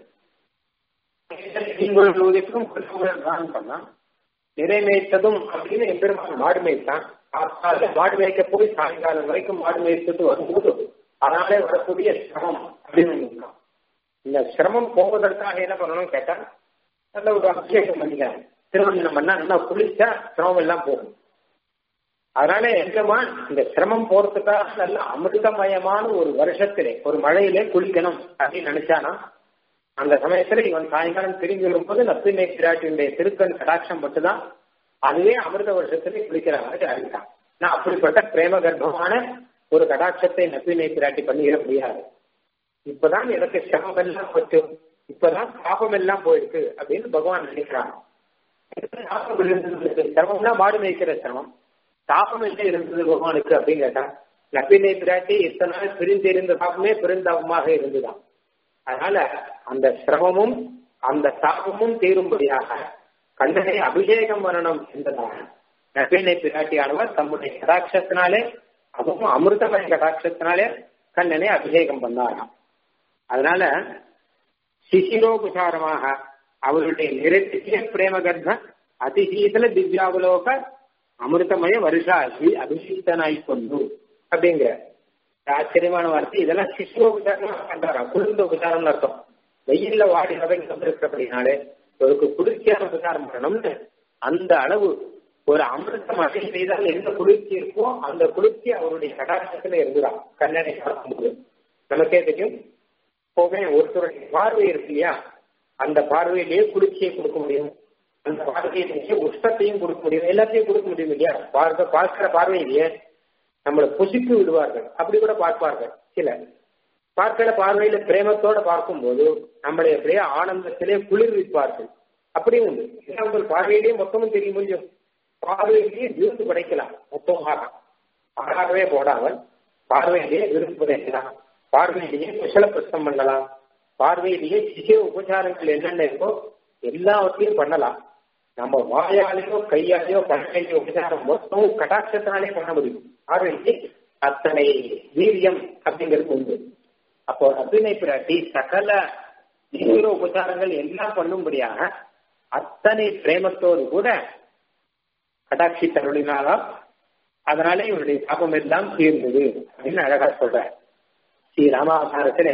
Speaker 1: உங்களுக்கும் தானம் பண்ணான் நிறைவேற்றதும் அப்படின்னு எம்பெருமான் மாடு மேய்த்தான் மாடு மேய்க்க போய் சாயங்காலம் வரைக்கும் மாடு மேய்ச்சிட்டு வரும்போது அதனாலே வரக்கூடிய சிரமம் அப்படின்னு இருக்கான் இந்த சிரமம் போவதற்காக என்ன பண்ணணும் கேட்டா நல்ல ஒரு அபிஷேகம் பண்ணிக்கிறேன் திருமணம் பண்ணா நல்லா குளிச்சா சிரமம் எல்லாம் போகும் அதனால எங்கம்மா இந்த சிரமம் போறதுக்காக நல்ல அமிர்தமயமான ஒரு வருஷத்திலே ஒரு மழையிலே குளிக்கணும் அப்படின்னு நினைச்சானா அந்த சமயத்துல இவன் சாயங்காலம் திரும்பி வரும்போது நப்பினை பிராட்டியுடைய திருக்கண் கடாட்சம் மட்டும்தான் அதுவே அமிர்த வருஷத்திலே குளிக்கிற மாதிரி அறிவித்தான் நான் அப்படிப்பட்ட பிரேம கர்ப்பமான ஒரு கடாட்சத்தை நப்பினை பிராட்டி பண்ணிட முடியாது இப்பதான் எனக்கு சிரமம் எல்லாம் போச்சு இப்பதான் பாபம் எல்லாம் போயிருக்கு அப்படின்னு பகவான் நினைக்கிறான் சிரமம்னா மாடு மேய்க்கிற சிரமம் தாபம் என்ன இருந்தது பகவானுக்கு அப்படின்னு கேட்டா நப்பினை பிராட்டி இத்தனை நாள் பிரிந்திருந்த தாபமே பெருந்தாபமாக இருந்துதான் அதனால அந்த சிரமமும் அந்த தாபமும் தீரும்படியாக கண்ணனை அபிஷேகம் வரணும் என்பதாக நப்பினை பிராட்டியானவர் தம்முடைய கடாட்சத்தினாலே அதுவும் அமிர்தமய கடாட்சத்தினாலே கண்ணனை அபிஷேகம் பண்ணாராம் அதனால சிசிரோபசாரமாக அவருடைய நிறத்திய பிரேம கர்ப்ப அதிசீதல திவ்யாவலோக அமிர்தமய வருஷாசி அபிஷேகனாய் கொண்டு அப்படிங்கிற ஆச்சரியமான வார்த்தை இதெல்லாம் சிசுரோபசாரமா பண்றாராம் குளிர்ந்த உபசாரம்னு அர்த்தம் வெயில்ல வாடி வதங்கி வந்திருக்கிறபடினாலே ஒரு குளிர்ச்சியான உபசாரம் பண்ணணும்னு அந்த அளவு ஒரு அமிர்தம் அசை செய்தால் எந்த குளிர்ச்சி இருக்கோ அந்த குளிர்ச்சி அவருடைய கடாட்சத்துல இருந்துதான் கண்ணனை பார்க்கும்போது நமக்கே தெரியும் எப்பவுமே ஒருத்தருடைய பார்வை இருக்கு இல்லையா அந்த பார்வையிலேயே குளிர்ச்சியை கொடுக்க முடியும் அந்த பார்வையிலேயே உஷ்ணத்தையும் கொடுக்க முடியும் எல்லாத்தையும் கொடுக்க முடியும் இல்லையா பார்க்க பார்க்கிற பார்வையிலேயே நம்மளை புசித்து விடுவார்கள் அப்படி கூட பார்ப்பார்கள் சிலர் பார்க்கிற பார்வையில பிரேமத்தோட பார்க்கும்போது நம்மளை அப்படியே ஆனந்தத்திலே குளிர்விப்பார்கள் அப்படியும் உண்டு ஏன்னா உங்கள் பார்வையிலேயே மொத்தமும் தெரிய முடியும் பார்வையிலேயே விருந்து படைக்கலாம் மொத்தமாக ஆறாகவே போடாமல் பார்வையிலேயே விருந்து படைக்கலாம் பார்வையிலேயே குசல பிரசம் பண்ணலாம் பார்வையிலேயே சிசிய உபச்சாரங்கள் என்னென்ன இருக்கோ எல்லாவற்றையும் பண்ணலாம் நம்ம வாயாலேயோ கையாலேயோ பண்ண வேண்டிய உபச்சாரம் மொத்தமும் கடாட்சத்தினாலே பண்ண முடியும் பார்வைக்கு அத்தனை வீரியம் அப்படிங்கிறது உண்டு அப்போ அபிநய பிராட்டி சகல ஈஸ்வர உபச்சாரங்கள் எல்லாம் பண்ணும்படியாக அத்தனை பிரேமத்தோடு கூட கடாட்சி தருளினாலாம் அதனால இவருடைய சாபம் எல்லாம் தீர்ந்தது அப்படின்னு அழகா சொல்ற ஸ்ரீ ராமாவதாரத்துல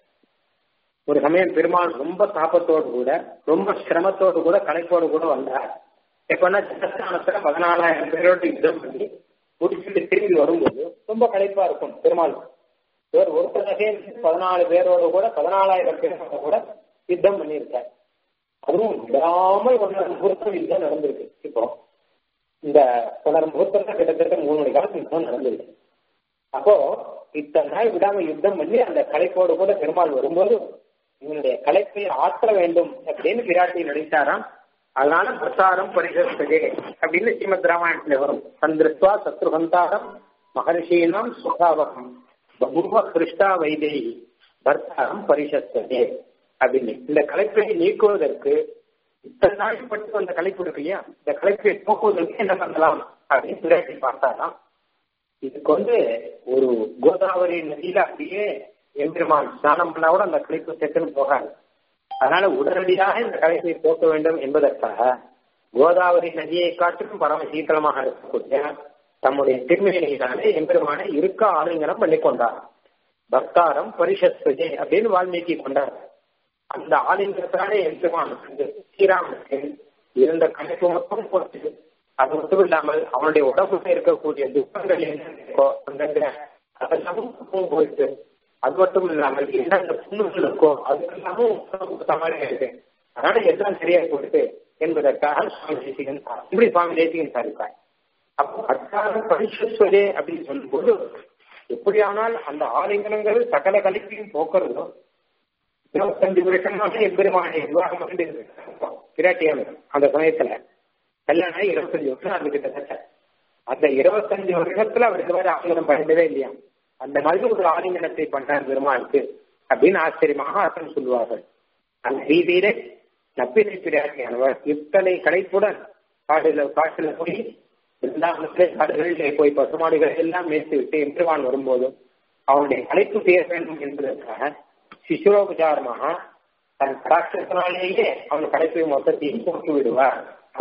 Speaker 1: ஒரு சமயம் பெருமாள் ரொம்ப தாபத்தோடு கூட ரொம்ப சிரமத்தோடு கூட கலைப்போடு கூட வந்தார் எப்பன்னா ஜனஸ்தானத்துல பதினாலாயிரம் பேரோடு யுத்தம் பண்ணி முடிச்சுட்டு திரும்பி வரும்போது ரொம்ப களைப்பா இருக்கும் பெருமாள் இவர் ஒருத்தரகே பதினாலு பேரோட கூட பதினாலாயிரம் பேரோட கூட யுத்தம் பண்ணியிருக்கார் அதுவும் விடாமல் ஒன்றரை முகூர்த்தம் யுத்தம் நடந்திருக்கு இப்போ இந்த ஒன்றரை முகூர்த்தம் கிட்டத்தட்ட மூணு மணி காலம் யுத்தம் நடந்திருக்கு அப்போ இத்தனை நாள் விடாம யுத்தம் பண்ணி அந்த கலைப்போடு கூட பெருமாள் வரும்போது இவனுடைய கலைப்பை ஆற்ற வேண்டும் அப்படின்னு பிராட்டி நடித்தாராம் அதனால பிரசாரம் பரிசஸ்தகே அப்படின்னு ஸ்ரீமத் ராமாயணத்துல வரும் சந்திருஷ்வா சத்ருகந்தாகம் மகர்ஷீனாம் சுகாவகம் பகுவ கிருஷ்டா வைதேகி பர்த்தாரம் பரிசஸ்தகே அப்படின்னு இந்த கலைப்பை நீக்குவதற்கு இத்தனை நாள் பட்டு அந்த கலைப்பு இருக்கு இல்லையா இந்த கலைப்பை போக்குவதற்கு என்ன பண்ணலாம் அப்படின்னு பிராட்டி பார்த்தாராம் இதுக்கு வந்து ஒரு கோதாவரி நதியில அப்படியே எம்பெருமான் ஸ்நானம் பண்ணா கூட அந்த கலைப்பு செத்துன்னு போகாது அதனால உடனடியாக இந்த கலைப்பை போக்க வேண்டும் என்பதற்காக கோதாவரி நதியை காட்டிலும் பரம சீக்கிரமாக இருக்கக்கூடிய தம்முடைய திருமணியினாலே எம்பெருமானை இருக்க ஆலிங்கனம் பண்ணி கொண்டார் பக்தாரம் பரிசஸ்வஜே அப்படின்னு வால்மீகி கொண்டார் அந்த ஆலிங்கத்தினாலே எம்பெருமான் ஸ்ரீராமனுக்கு இருந்த கலைப்பு மொத்தம் போச்சு அது மட்டும் இல்லாமல் அவனுடைய உடம்புல இருக்கக்கூடிய துக்கங்கள் என்ன இருக்கோ அந்த அதெல்லாமும் போயிட்டு அது மட்டும் இல்லாமல் என்னென்ன புண்ணுகள் இருக்கோ அதுக்கெல்லாமும் கொடுத்த மாதிரி இருக்கு அதனால எல்லாம் சரியா போயிட்டு என்பதற்காக சுவாமி தேசிகன் இப்படி சுவாமி தேசிகன் சாதிப்பார் அப்போ அட்டாரம் பரிசுவரே அப்படின்னு சொல்லும்போது எப்படியானால் அந்த ஆலிங்கனங்கள் சகல கலைப்பையும் போக்குறதோ இருபத்தஞ்சு வருஷமாக எம்பெருமானை விவாகம் பண்ணி பிராட்டியான அந்த சமயத்துல கல்யாணம் இருபத்தஞ்சு வருஷம் அது கிட்டத்தட்ட அந்த இருபத்தஞ்சு வருஷத்துல அவருக்கு வேற ஆலிங்கனம் பண்ணவே இல்லையா அந்த மாதிரி ஒரு ஆலிங்கனத்தை பண்ணார் பெருமாளுக்கு அப்படின்னு ஆச்சரியமாக அர்த்தம் சொல்லுவார்கள் அந்த ரீதியிலே நப்பினை பிராட்டியானவர் இத்தனை கலைப்புடன் காடுல காட்டுல போய் எல்லாத்திலே காடுகளிலே போய் பசுமாடுகள் எல்லாம் மேய்த்து விட்டு எம்பெருமான் வரும்போதும் அவனுடைய கலைப்பு செய்ய வேண்டும் என்பதற்காக சிசுரோபச்சாரமாக தன் கடாட்சத்தினாலேயே அவன் கலைப்பை மொத்தத்தையும் போட்டு விடுவார்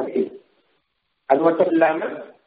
Speaker 1: அது மட்டும் இல்லாம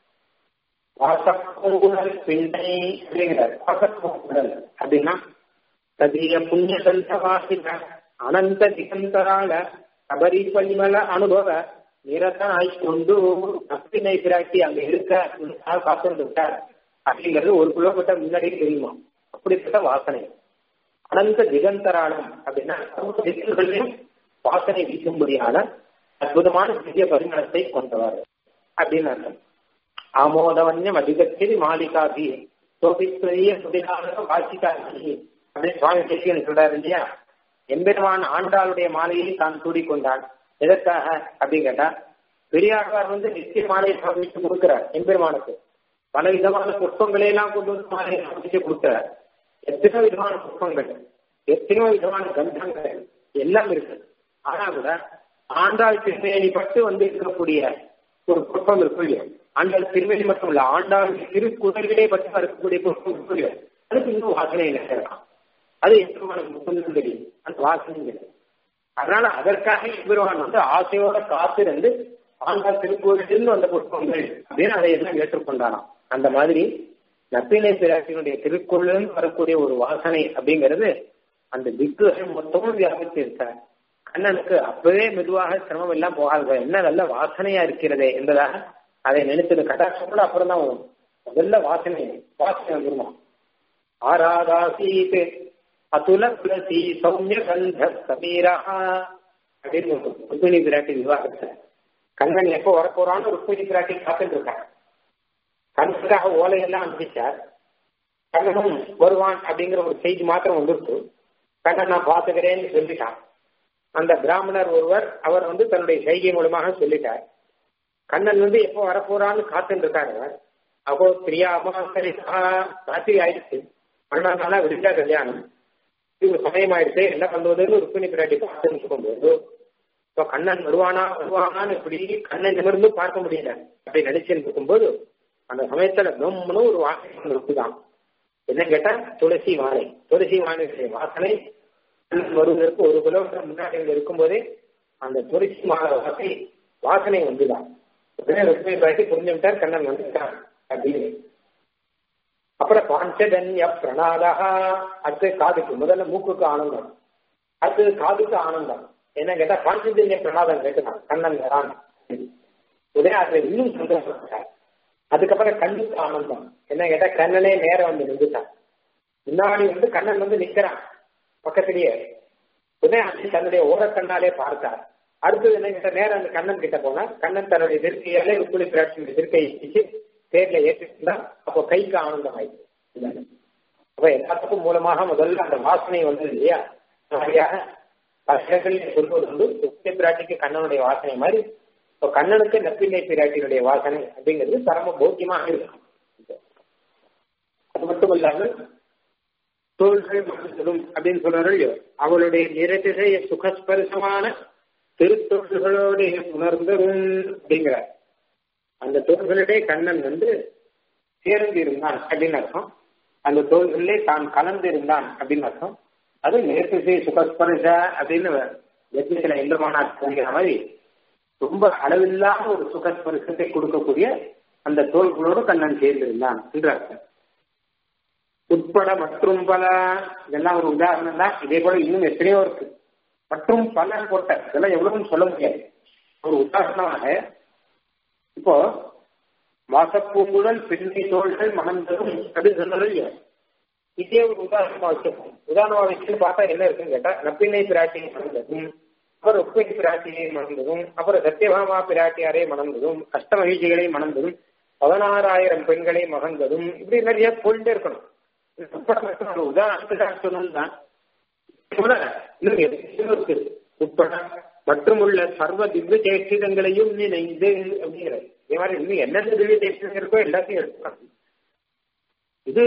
Speaker 1: வாசப்பூங்குழல் பிண்டை அப்படிங்கிறார் வாசப்பூங்குழல் அப்படின்னா ததிய புண்ணிய சந்தவாசின அனந்த திகந்தரால சபரி பரிமள அனுபவ நிரதனாய் கொண்டு அப்பினை பிராட்டி அங்க இருக்க காத்து விட்டார் அப்படிங்கிறது ஒரு கிலோமீட்டர் முன்னாடியே தெரியுமா அப்படிப்பட்ட வாசனை அனந்த திகந்தராளம் அப்படின்னா திக்குகளிலும் வாசனை வீசும்படியான அற்புதமான திவ்ய பரிமளத்தை கொண்டவர் அப்படின்னு அர்த்தம் ஆமோதவன்யம் அதிகத்தில் மாலிகாபி சோபித்துரிய சுதினாக வாசிகாபி அப்படின்னு சுவாமி தேசிகன் சொல்றாரு இல்லையா எம்பெருமான் ஆண்டாளுடைய மாலையை தான் சூடிக்கொண்டான் எதற்காக அப்படின்னு கேட்டா பெரியாழ்வார் வந்து நித்திய மாலையை சமர்ப்பித்து கொடுக்கிறார் எம்பெருமானுக்கு பல விதமான புஷ்பங்களை எல்லாம் கொண்டு வந்து மாலையை சமர்ப்பித்து கொடுக்கிறார் எத்தனையோ விதமான புஷ்பங்கள் எத்தனையோ விதமான கந்தங்கள் எல்லாம் இருக்கு ஆனா கூட ஆண்டாள் திருமேனி பட்டு வந்து இருக்கக்கூடிய ஒரு புஷ்பம் இருக்கு இல்லையா ஆண்டாள் திருமேனி மட்டும் இல்ல ஆண்டாள் திருக்குறளிலே பட்டு இருக்கக்கூடிய புஷ்பம் இருக்கு இல்லையா அதுக்கு இன்னும் வாசனை இருக்கலாம் அது எம்பெருமானுக்கு முகம் தெரியும் அந்த வாசனை தெரியும் அதனால அதற்காக எம்பெருமான் வந்து ஆசையோட காத்திருந்து ஆண்டாள் திருக்கோயிலிருந்து வந்த புஷ்பங்கள் அப்படின்னு அதை எல்லாம் ஏற்றுக்கொண்டாராம் அந்த மாதிரி நப்பினை பிராட்டியினுடைய திருக்குள்ளிருந்து வரக்கூடிய ஒரு வாசனை அப்படிங்கிறது அந்த திக்குகள் மொத்தமும் வியாபித்து இருக்கார் கண்ணனுக்கு அப்பவே மெதுவாக சிரமம் எல்லாம் போகாது என்ன நல்ல வாசனையா இருக்கிறதே என்பதாக அதை நினைத்தது கட்டாட்சம் கூட அப்புறம் தான் வரும் முதல்ல வாசனை வாசனை வந்துருமா ஆராதாசீத் அதுல துளசி சௌமிய கந்த சமீரா அப்படின்னு ருக்மிணி பிராட்டி விவாகத்தை கண்ணன் எப்போ வரப்போறான்னு ருக்மிணி பிராட்டி காத்துட்டு இருக்காங்க கண்ணனுக்காக ஓலையெல்லாம் அனுப்பிச்சார் கண்ணனும் வருவான் அப்படிங்கிற ஒரு செய்தி மாத்திரம் வந்துருக்கு கண்ணன் நான் பார்த்துக்கிறேன்னு சொல்லிட்டான் அந்த பிராமணர் ஒருவர் அவர் வந்து தன்னுடைய செய்கை மூலமாக சொல்லிட்டார் கண்ணன் வந்து எப்போ வரப்போறான்னு காத்துட்டு இருக்காரு அப்போ பிரியா அமாசரிசா ராத்திரி ஆயிடுச்சு அண்ணானால விடிஞ்சா கல்யாணம் இது சமயம் ஆயிடுச்சு என்ன பண்ணுவதுன்னு ருக்மிணி பிராட்டி பார்த்துட்டு இருக்கும்போது இப்போ கண்ணன் வருவானா வருவானான்னு இப்படி கண்ணன் நிமிர்ந்து பார்க்க முடியல அப்படி நினைச்சுட்டு இருக்கும்போது அந்த சமயத்துல கம்னு ஒரு வாசனை இருக்குதான் என்ன கேட்டா துளசி வாழை துளசி வாழையுடைய வாசனை கண்ணன் வருவதற்கு ஒரு கிலோமீட்டர் முன்னாடி இங்க இருக்கும்போதே அந்த துளசி மாலை வாசனை வாசனை வந்துதான் உடனே ருக்மிணி பிராட்டி புரிஞ்சு விட்டார் கண்ணன் வந்துட்டான் அப்படின்னு அப்புறம் பாஞ்சஜன்ய பிரணாதா அடுத்து காதுக்கு முதல்ல மூக்குக்கு ஆனந்தம் அடுத்தது காதுக்கு ஆனந்தம் என்ன கேட்டா பாஞ்சஜன்ய பிரணாதம் கேட்டுதான் கண்ணன் வரான் உடனே அதுல இன்னும் சந்தோஷப்பட்டார் அதுக்கப்புறம் கண்ணுக்கு ஆனந்தம் என்ன கேட்டா கண்ணனே நேரம் வந்து நின்றுட்டான் முன்னாடி வந்து கண்ணன் வந்து நிக்கிறான் பக்கத்திலேயே உடனே அது தன்னுடைய ஓரக்கண்ணாலே பார்த்தார் அடுத்தது என்ன கேட்டா நேரம் அந்த கண்ணன் கிட்ட போனா கண்ணன் தன்னுடைய திருக்கையாலே உப்புளி பிராட்சியுடைய திருக்கையை பிடிச்சு தேர்ல ஏற்றிருந்தா அப்போ கைக்கு ஆனந்தம் ஆயிடுச்சு அப்ப எல்லாத்துக்கும் மூலமாக முதல்ல அந்த வாசனை வந்தது இல்லையா சரியாக பசங்களில் சொல்வது வந்து உப்புளி பிராட்டிக்கு கண்ணனுடைய வாசனை மாதிரி இப்போ கண்ணனுக்கு நப்பிள்ளை பிராட்டியினுடைய வாசனை அப்படிங்கிறது பரம போக்கியமாக இருக்கும் அது மட்டும் இல்லாமல் தோள்கள் மனதிலும் அப்படின்னு சொல்றாரு அவளுடைய நிறத்திசைய சுகஸ்பரிசமான திருத்தொழில்களோடு உணர்ந்ததும் அப்படிங்கிறார் அந்த தோள்களிலே கண்ணன் வந்து சேர்ந்து இருந்தான் அப்படின்னு அர்த்தம் அந்த தோள்களிலே தான் கலந்து இருந்தான் அப்படின்னு அர்த்தம் அது நேர்த்திசை சுகஸ்பரிச அப்படின்னு யஜ்னத்துல எந்திரமானார் சொல்கிற மாதிரி ரொம்ப அளவில்லாத ஒரு சுகஸ்பரிசத்தை கொடுக்கக்கூடிய அந்த தோள்களோடு கண்ணன் சேர்ந்திருந்தான் என்று அர்த்தம் உட்பட மற்றும் பல இதெல்லாம் ஒரு உதாரணம் தான் இதே போல இன்னும் எத்தனையோ இருக்கு மற்றும் பல போட்ட இதெல்லாம் எவ்வளவுன்னு சொல்ல முடியாது ஒரு உதாரணமாக இப்போ மாசப்பூங்குழல் பெண்ணை தோள்கள் மணந்ததும் அப்படின்னு சொன்னது இல்லையா இதே ஒரு உதாரணமா வச்சிருக்கோம் உதாரணமா வச்சுன்னு பார்த்தா என்ன இருக்குன்னு கேட்டா நப்பிண்ணை பிராட்டியை மணந்ததும் அப்புறம் உப்பினை பிராட்டியை மணந்ததும் அப்புறம் சத்தியபாமா பிராட்டியாரை மணந்ததும் அஷ்டமகிழ்ச்சிகளை மணந்ததும் பதினாறாயிரம் பெண்களை மகந்ததும் இப்படி நிறைய போயிட்டே இருக்கணும் ஒரு உதாரணத்துக்காக சொன்னதுதான் உட்பட மற்றும் உள்ள சர்வ திவ்ய சேஷ்டிதங்களையும் நினைந்து அப்படிங்கிற இதே மாதிரி இன்னும் என்னென்ன திவ்ய சேஷ்டிதம் இருக்கோ எல்லாத்தையும் எடுத்துக்கலாம் இது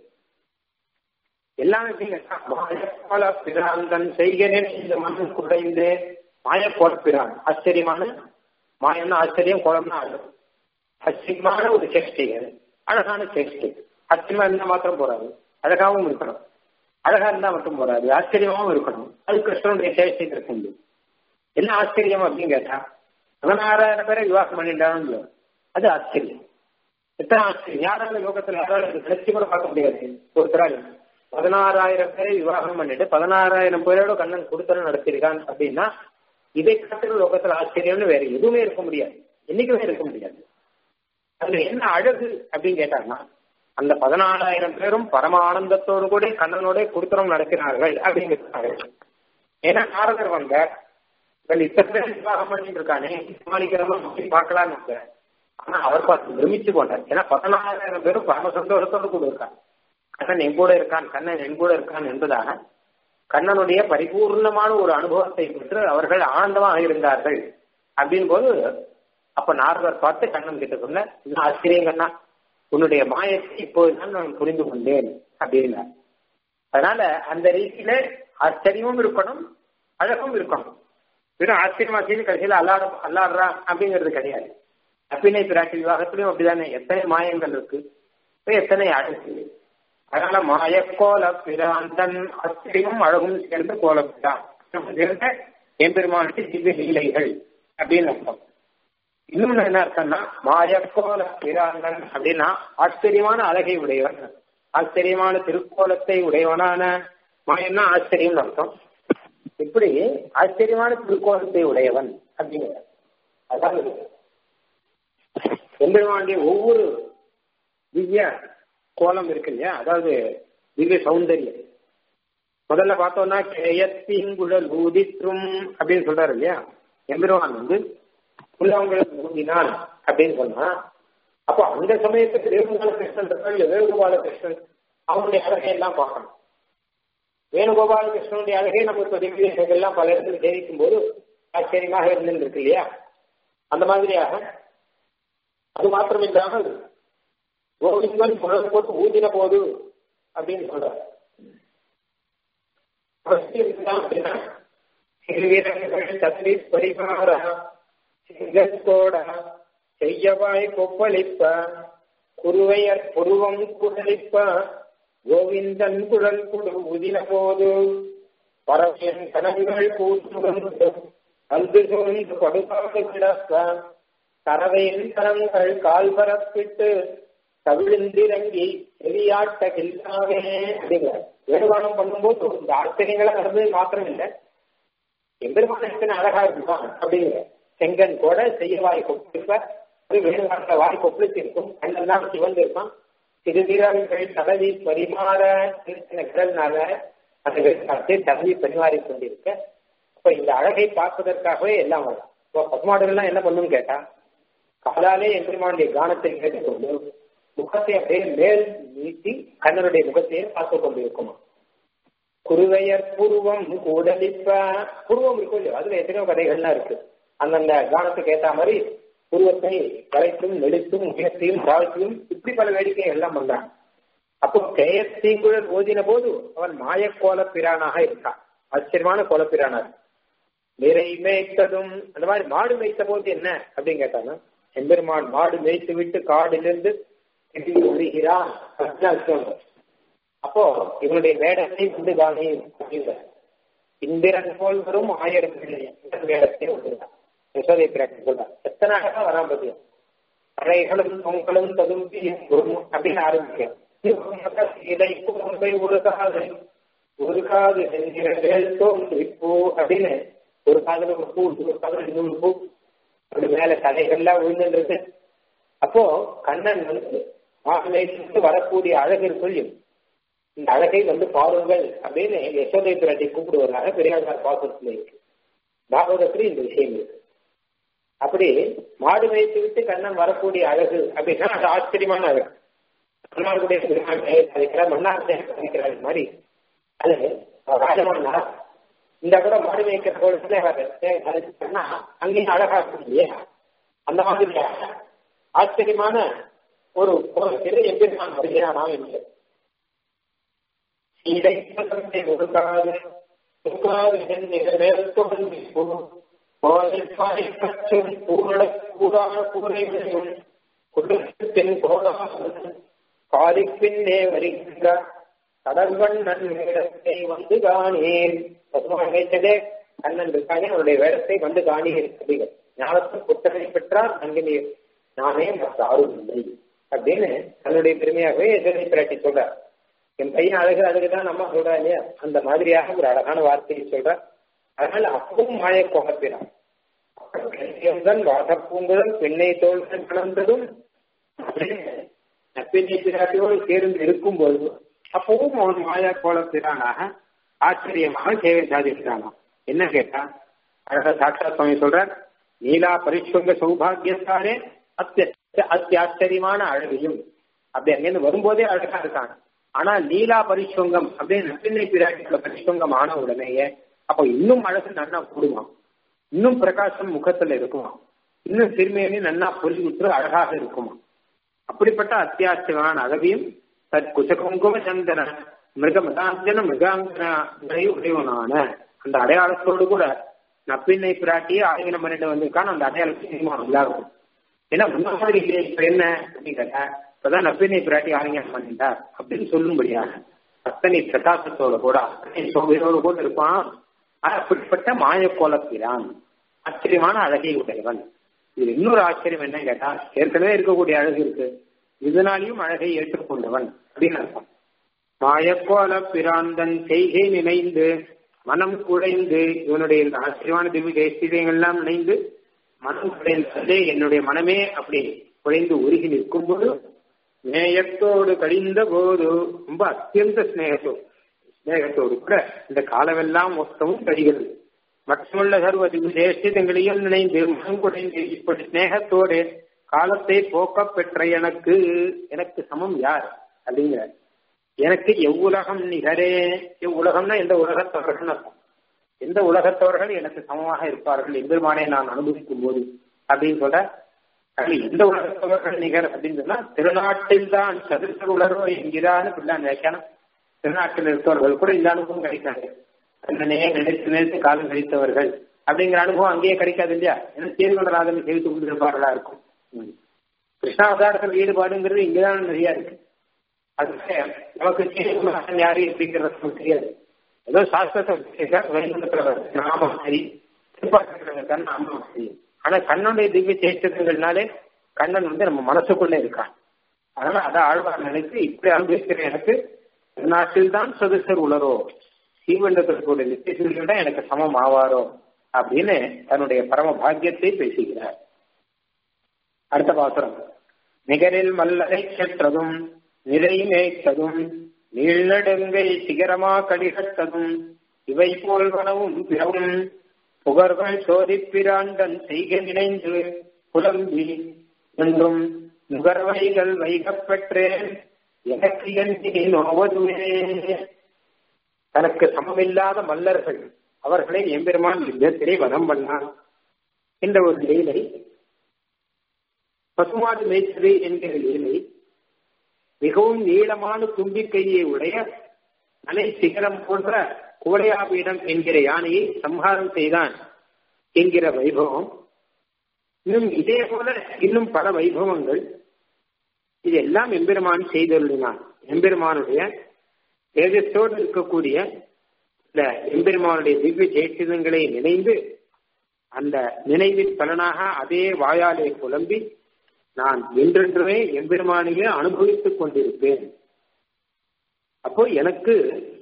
Speaker 1: எல்லாம் மாயக்கோல பிராந்தன் செய்கிறேன் இந்த மனம் குறைந்து மாயக்கோல பிரான் ஆச்சரியமான மாயம்னா ஆச்சரியம் கோலம்னா அழகு ஆச்சரியமான ஒரு சேஷ்டிகள் அழகான சேஷ்டி ஆச்சரியமா இருந்தா மாத்திரம் போறாது அழகாவும் இருக்கணும் அழகா இருந்தா மட்டும் போறாது ஆச்சரியமாவும் இருக்கணும் அது கிருஷ்ணனுடைய சேஷ்டி இருக்க முடியும் என்ன ஆச்சரியம் அப்படின்னு கேட்டா பதினாறாயிரம் பேரை விவாகம் பண்ணிட்டான்னு அது ஆச்சரியம் எத்தனை ஆச்சரியம் யாரால லோகத்துல யாரால நினைச்சு கூட பார்க்க முடியாது ஒருத்தரால் பதினாறாயிரம் பேரை விவாகம் பண்ணிட்டு பதினாறாயிரம் பேரோட கண்ணன் கொடுத்தலும் நடத்திருக்கான் அப்படின்னா இதை காட்டிலும் லோகத்துல ஆச்சரியம்னு வேற எதுவுமே இருக்க முடியாது என்னைக்குமே இருக்க முடியாது அதுல என்ன அழகு அப்படின்னு கேட்டாங்கன்னா அந்த பதினாலாயிரம் பேரும் பரம ஆனந்தத்தோடு கூட கண்ணனோட கொடுத்தனம் நடக்கிறார்கள் அப்படிங்கிறாங்க ஏன்னா நாரதர் வந்தார் இவன் இத்தனை பேர் விவாகம் பண்ணிட்டு இருக்கானே சமாளிக்கிறவங்க பார்க்கலான்னு ஆனா அவர் பார்த்து பிரமிச்சு போட்டார் ஏன்னா பதினாலாயிரம் பேரும் பரம சந்தோஷத்தோடு கூட இருக்காங்க கண்ணன் என் கூட இருக்கான் கண்ணன் என் கூட இருக்கான் என்பதாக கண்ணனுடைய பரிபூர்ணமான ஒரு அனுபவத்தை பெற்று அவர்கள் ஆனந்தமாக இருந்தார்கள் அப்படின் போது அப்ப நாரதர் பார்த்து கண்ணன் கிட்ட சொன்ன இது ஆச்சரியம் கண்ணா உன்னுடைய மாயத்தை இப்போதுதான் நான் புரிந்து கொண்டேன் அப்படின்னா அதனால அந்த ரீதியில ஆச்சரியமும் இருக்கணும் அழகும் இருக்கணும் வெறும் ஆச்சரியமா செய்து கடைசியில் அல்லாட அல்லாடுறான் அப்படிங்கிறது கிடையாது அப்பினை பிராட்டி விவாகத்திலையும் அப்படிதானே எத்தனை மாயங்கள் இருக்கு எத்தனை அழகு அதனால மாயக்கோல பிராந்தன் ஆச்சரியமும் அழகும் சேர்ந்து கோலப்பிட்டான் சேர்ந்த எம்பெருமானுக்கு திவ்ய லீலைகள் அப்படின்னு அர்த்தம் இன்னொன்னு என்ன அர்த்தம்னா மாயக்கோல பிராந்தன் அப்படின்னா ஆச்சரியமான அழகை உடையவன் ஆச்சரியமான திருக்கோலத்தை உடையவனான மாயம்னா ஆச்சரியம் அர்த்தம் இப்படி ஆச்சரியமான திருக்கோலத்தை உடையவன் அப்படிங்கிற அதாவது எம்பெருமானுடைய ஒவ்வொரு திவ்ய கோலம் இருக்கு இல்லையா அதாவது திவ்ய சௌந்தரியம் முதல்ல பார்த்தோம்னா கேயத்தீங்குழல் ஊதிற்றும் அப்படின்னு சொல்றாரு இல்லையா எம்பெருமான் வந்து புல்லாங்குழல் ஊதினான் அப்படின்னு சொன்னா அப்போ அந்த சமயத்துக்கு வேணுகோபால கிருஷ்ணன் இருக்கான் இல்ல வேணுகோபால கிருஷ்ணன் அவனுடைய அழகை எல்லாம் பார்க்கணும் வேணுகோபால கிருஷ்ணனுடைய அழகை நம்ம இப்ப திவ்யதேசங்கள்லாம் பல இடத்துல சேவிக்கும் போது ஆச்சரியமாக இருந்துருக்கு இல்லையா அந்த மாதிரியாக அது மாத்திரம் இல்லாமல் கோவிந்தன் குழல் போட்டு ஊதின போது அப்படின்னு சொல்றார் சிறுவீரர்கள் தத்தி பரிமாற சிங்கத்தோட செய்யவாய் கொப்பளிப்ப குருவையர் புருவம் குடலிப்ப கோவிந்தன் குழல் குடு உதின போது பறவையின் கணங்கள் கூட்டு அந்து சூழ்ந்து படுகாது கிடப்ப கறவையின் கரங்கள் கால் பரப்பிட்டு கவிழ்ந்திறங்கி செவியாட்ட கில்லாவே அப்படிங்கிற வேணுகானம் பண்ணும்போது இந்த ஆச்சரியங்களை நடந்தது மாத்திரம் இல்லை எம்பெருமான எத்தனை அழகா இருக்குமா அப்படிங்கிற செங்கன் கூட செய்யவாய் கொப்பிருப்ப அது வேணுகானத்துல வாய் கொப்பளிச்சிருக்கும் கண்ணெல்லாம் சிவந்து இருப்பான் சிறு வீரர்கள் தடவி பரிமாற சின்ன சின்ன கடல்னால அந்த வேணுகாலத்தை தடவி பரிமாறி கொண்டிருக்க இப்ப இந்த அழகை பார்ப்பதற்காகவே எல்லாம் வரும் இப்போ பசுமாடுகள்லாம் என்ன பண்ணுன்னு கேட்டா காலாலே எம்பெருமானுடைய கானத்தை கேட்டுக்கொண்டு முகத்தை அப்படியே மேல் நீட்டி கண்ணனுடைய முகத்தையே பார்த்து கொண்டிருக்குமா குருவையர் புருவம் கூடலிப்ப புருவம் இருக்கும் இல்லையோ அதுல எத்தனையோ கதைகள்லாம் இருக்கு அந்தந்த கானத்துக்கு ஏத்த மாதிரி புருவத்தை கலைத்தும் நெடுத்தும் உயர்த்தியும் தாழ்த்தியும் இப்படி பல வேடிக்கை எல்லாம் பண்றான் அப்போ கேயத்தீங்குழல் ஓதின போது அவன் மாயக்கோல பிரானாக இருக்கான் ஆச்சரியமான கோலப்பிரானார் நிறை மேய்த்ததும் அந்த மாதிரி மாடு மேய்த்த போது என்ன அப்படின்னு கேட்டாங்க எம்பெருமான் மாடு மேய்த்து விட்டு காடிலிருந்து திரும்பி வருகிறான் அப்போ இவனுடைய வேடத்தை உண்டு காணி அப்படிங்கிற இந்திரன் போல் வரும் ஆயிரம் வேடத்தை உண்டுதான் யசோதை பிராட்டி சொல்றார் எத்தனை அழகா வரான் பத்தியா பறைகளும் பொங்கலும் ததும்பி அப்படின்னு ஆரம்பிக்கிறேன் உருகாது உருகாது தோன்றிப்பூ அப்படின்னு ஒரு காதல ஒரு பூ ஒரு காதல இன்னொரு பூ அப்படி மேல தலைகள்லாம் விழுந்துருக்கு அப்போ கண்ணன் வந்து மாநிலத்திற்கு வரக்கூடிய அழகிற்குள் இந்த அழகை வந்து பாருங்கள் அப்படின்னு யசோதை பிராட்டி கூப்பிடுவதாக பெரியாழ்வார் பாசத்துல இருக்கு பாகவதத்துல இந்த விஷயம் இருக்கு அப்படி மாடு வைத்து விட்டு கண்ணன் வரக்கூடிய அழகு அப்படின்னா அது ஆச்சரியமான அழகு மன்னாருடைய சாதிக்கிறார் மன்னார் சாதிக்கிறார் மாதிரி அது ராஜமான இந்த கூட மாடு வைக்கிற கோலத்துல அங்கேயும் அழகா இருக்கும் இல்லையா அந்த மாதிரி ஆச்சரியமான ஒரு கோலத்தில் எம்பெருமான் வருகிறானா என்று இடைப்பதத்தை ஒடுக்காது குடும்பத்தின் காலிப்பின்னே வருகின்ற கடல்வண்ணன் வேடத்தை வந்து காணேன் பசுமான் வைத்ததே கண்ணன் இருக்கானே அவருடைய வேடத்தை வந்து காணீர் அப்படிங்கிற ஞானத்தில் புத்தகை பெற்றார் அங்கே நானே மற்ற ஆறும் இல்லை அப்படின்னு தன்னுடைய பெருமையாகவே எதிரை பிராட்டி சொல்றார் என் பையன் அழகு அழகுதான் நம்ம சொல்றா இல்லையா அந்த மாதிரியாக ஒரு அழகான வார்த்தையை சொல்ற அதனால அப்பவும் மாய புகப்பிறான் வாசப்பூங்குழல் பெண்ணை தோல்கள் கலந்ததும் நப்பினை பிராட்டியோடு சேர்ந்து இருக்கும் போது அப்பவும் அவன் மாயா கோலப்பிரானாக ஆச்சரியமாக சேவை சாதிக்கிறானா என்ன கேட்டா அழகா சாட்சா சுவாமி சொல்றார் நீலா பரிசுங்க சௌபாகியத்தாரே அத்திய அத்தியாச்சரியமான அழகையும் அப்படி அங்கிருந்து வரும்போதே அழகா இருக்கான் ஆனா லீலா பரிசுவங்கம் அப்படின்னு நப்பினை பிராட்டியோட பரிசுவங்கம் ஆன உடனேயே அப்போ இன்னும் அழகு நன்னா கூடுமா இன்னும் பிரகாசம் முகத்துல இருக்குமா இன்னும் சிறுமையிலே நன்னா பொலிவுற்று அழகாக இருக்குமா அப்படிப்பட்ட அத்தியாவசியமான அழகையும் தத் குசகுங்கும சந்தன மிருக மதாஞ்சன மிருகாங்கனை உடையவனான அந்த அடையாளத்தோடு கூட நப்பின்னை பிராட்டியே ஆயுதம் பண்ணிட்டு வந்திருக்கான் அந்த அடையாளத்தை சினிமா நல்லா இருக்கும் ஏன்னா முன்னாடி இல்லையே இப்ப என்ன அப்படின்னு கேட்டா இப்பதான் நப்பினை பிராட்டி ஆலிங்கம் பண்ணிட்டார் அப்படின்னு சொல்லும்படியாக அத்தனை பிரகாசத்தோட கூட அத்தனை சோகையோடு கூட இருப்பான் அப்படிப்பட்ட மாயக்கோலப்பிரான் ஆச்சரியமான அழகை உடையவன் இது இன்னொரு ஆச்சரியம் என்ன கேட்டா ஏற்கனவே இருக்கக்கூடிய அழகு இருக்கு இதனாலையும் அழகை ஏற்றுக்கொண்டவன் அப்படின்னு அர்த்தம் மாயக்கோல பிராந்தன் செய்கை நினைந்து மனம் குழைந்து இவனுடைய இந்த ஆச்சரியமான திவ்ய தேசியங்கள்லாம் நினைந்து மனம் குழைந்ததே என்னுடைய மனமே அப்படி குழைந்து உருகி நிற்கும் போது நேயத்தோடு கழிந்த போது ரொம்ப அத்தியந்த ஸ்னேகத்தோ ஸ்நேகத்தோடு கூட இந்த காலமெல்லாம் மொத்தமும் கழிகிறது மற்றுள்ள சர்வ விசேஷங்களையும் நினைந்து மனங்குடைந்து இப்படி ஸ்நேகத்தோடு காலத்தை போக்க பெற்ற எனக்கு எனக்கு சமம் யார் அப்படிங்கிற எனக்கு எவ்வுலகம் நிகரே எவ்வுலகம்னா எந்த உலகத்தவர்கள் அர்த்தம் எந்த உலகத்தவர்கள் எனக்கு சமமாக இருப்பார்கள் எம்பெருமானை நான் அனுபவிக்கும் போது அப்படின்னு சொல்ற அது எந்த உலகத்தவர்கள் நிகர் அப்படின்னு சொன்னா திருநாட்டில் தான் சதுர்த்த உலகோ என்கிறான்னு பிள்ளான் வியாக்கியானம் திருநாட்டில் இருப்பவர்கள் கூட இந்த அனுபவம் கிடைக்காது அண்ணனையே நினைத்து நினைத்து காலம் கழித்தவர்கள் அப்படிங்கிற அனுபவம் அங்கேயே கிடைக்காது இல்லையா ஏன்னா தேர்வுணராதனை செய்து கொண்டிருப்பார்களா இருக்கும் கிருஷ்ணாவதாரத்தில் ஈடுபாடுங்கிறது இங்கதான் நிறைய இருக்கு அது நமக்கு தேர்வுணராதன் யாரு அப்படிங்கிறது நமக்கு தெரியாது ஏதோ சாஸ்திரத்தை வைகுண்டத்துல நாமம் சரி திருப்பாக்கிறதுக்கு நாமம் சரி ஆனா கண்ணனுடைய திவ்ய சேஷ்டங்கள்னாலே கண்ணன் வந்து நம்ம மனசுக்குள்ள இருக்கான் அதனால அதை ஆழ்வார் நினைத்து இப்படி அனுபவிக்கிற எனக்கு நாட்டில் தான் சதுசர் உளரோ சீவண்டத்திற்குடைய நித்தியசூரியோட எனக்கு சமம் ஆவாரோ அப்படின்னு தன்னுடைய பரம பாக்கியத்தை பேசுகிறார் அடுத்த பாசுரம் நிகரில் மல்லரை செற்றதும் நிலை மேய்த்ததும் நீழ்நடுங்கை சிகரமா கடிகட்டதும் இவை போல்வனவும் பிறவும் புகர்கள் சோதிப்பிராண்டன் செய்க நினைந்து புலம்பி என்றும் நுகர்வைகள் வைகப் பெற்றேன் எனக்கு என்று நோவதுவே தனக்கு சமமில்லாத மல்லர்கள் அவர்களை எம்பெருமான் யுத்தத்திலே வதம் பண்ணான் என்ற ஒரு லீலை பசுமாடு மேய்ச்சது என்கிற லீலை மிகவும் நீளமான தும்பிக்கையை உடைய மலை சிகரம் போன்ற குவடையாபீடம் என்கிற யானையை சம்ஹாரம் செய்தான் என்கிற வைபவம் இன்னும் இதே போல இன்னும் பல வைபவங்கள் இதெல்லாம் எம்பெருமான் செய்தருளினான் எம்பெருமானுடைய தேஜஸோடு இருக்கக்கூடிய இந்த எம்பெருமானுடைய திவ்ய சேஷிதங்களை நினைந்து அந்த நினைவின் பலனாக அதே வாயாலே புலம்பி நான் என்றென்றுமே எம்பெருமானையே அனுபவித்துக் கொண்டிருப்பேன் அப்போ எனக்கு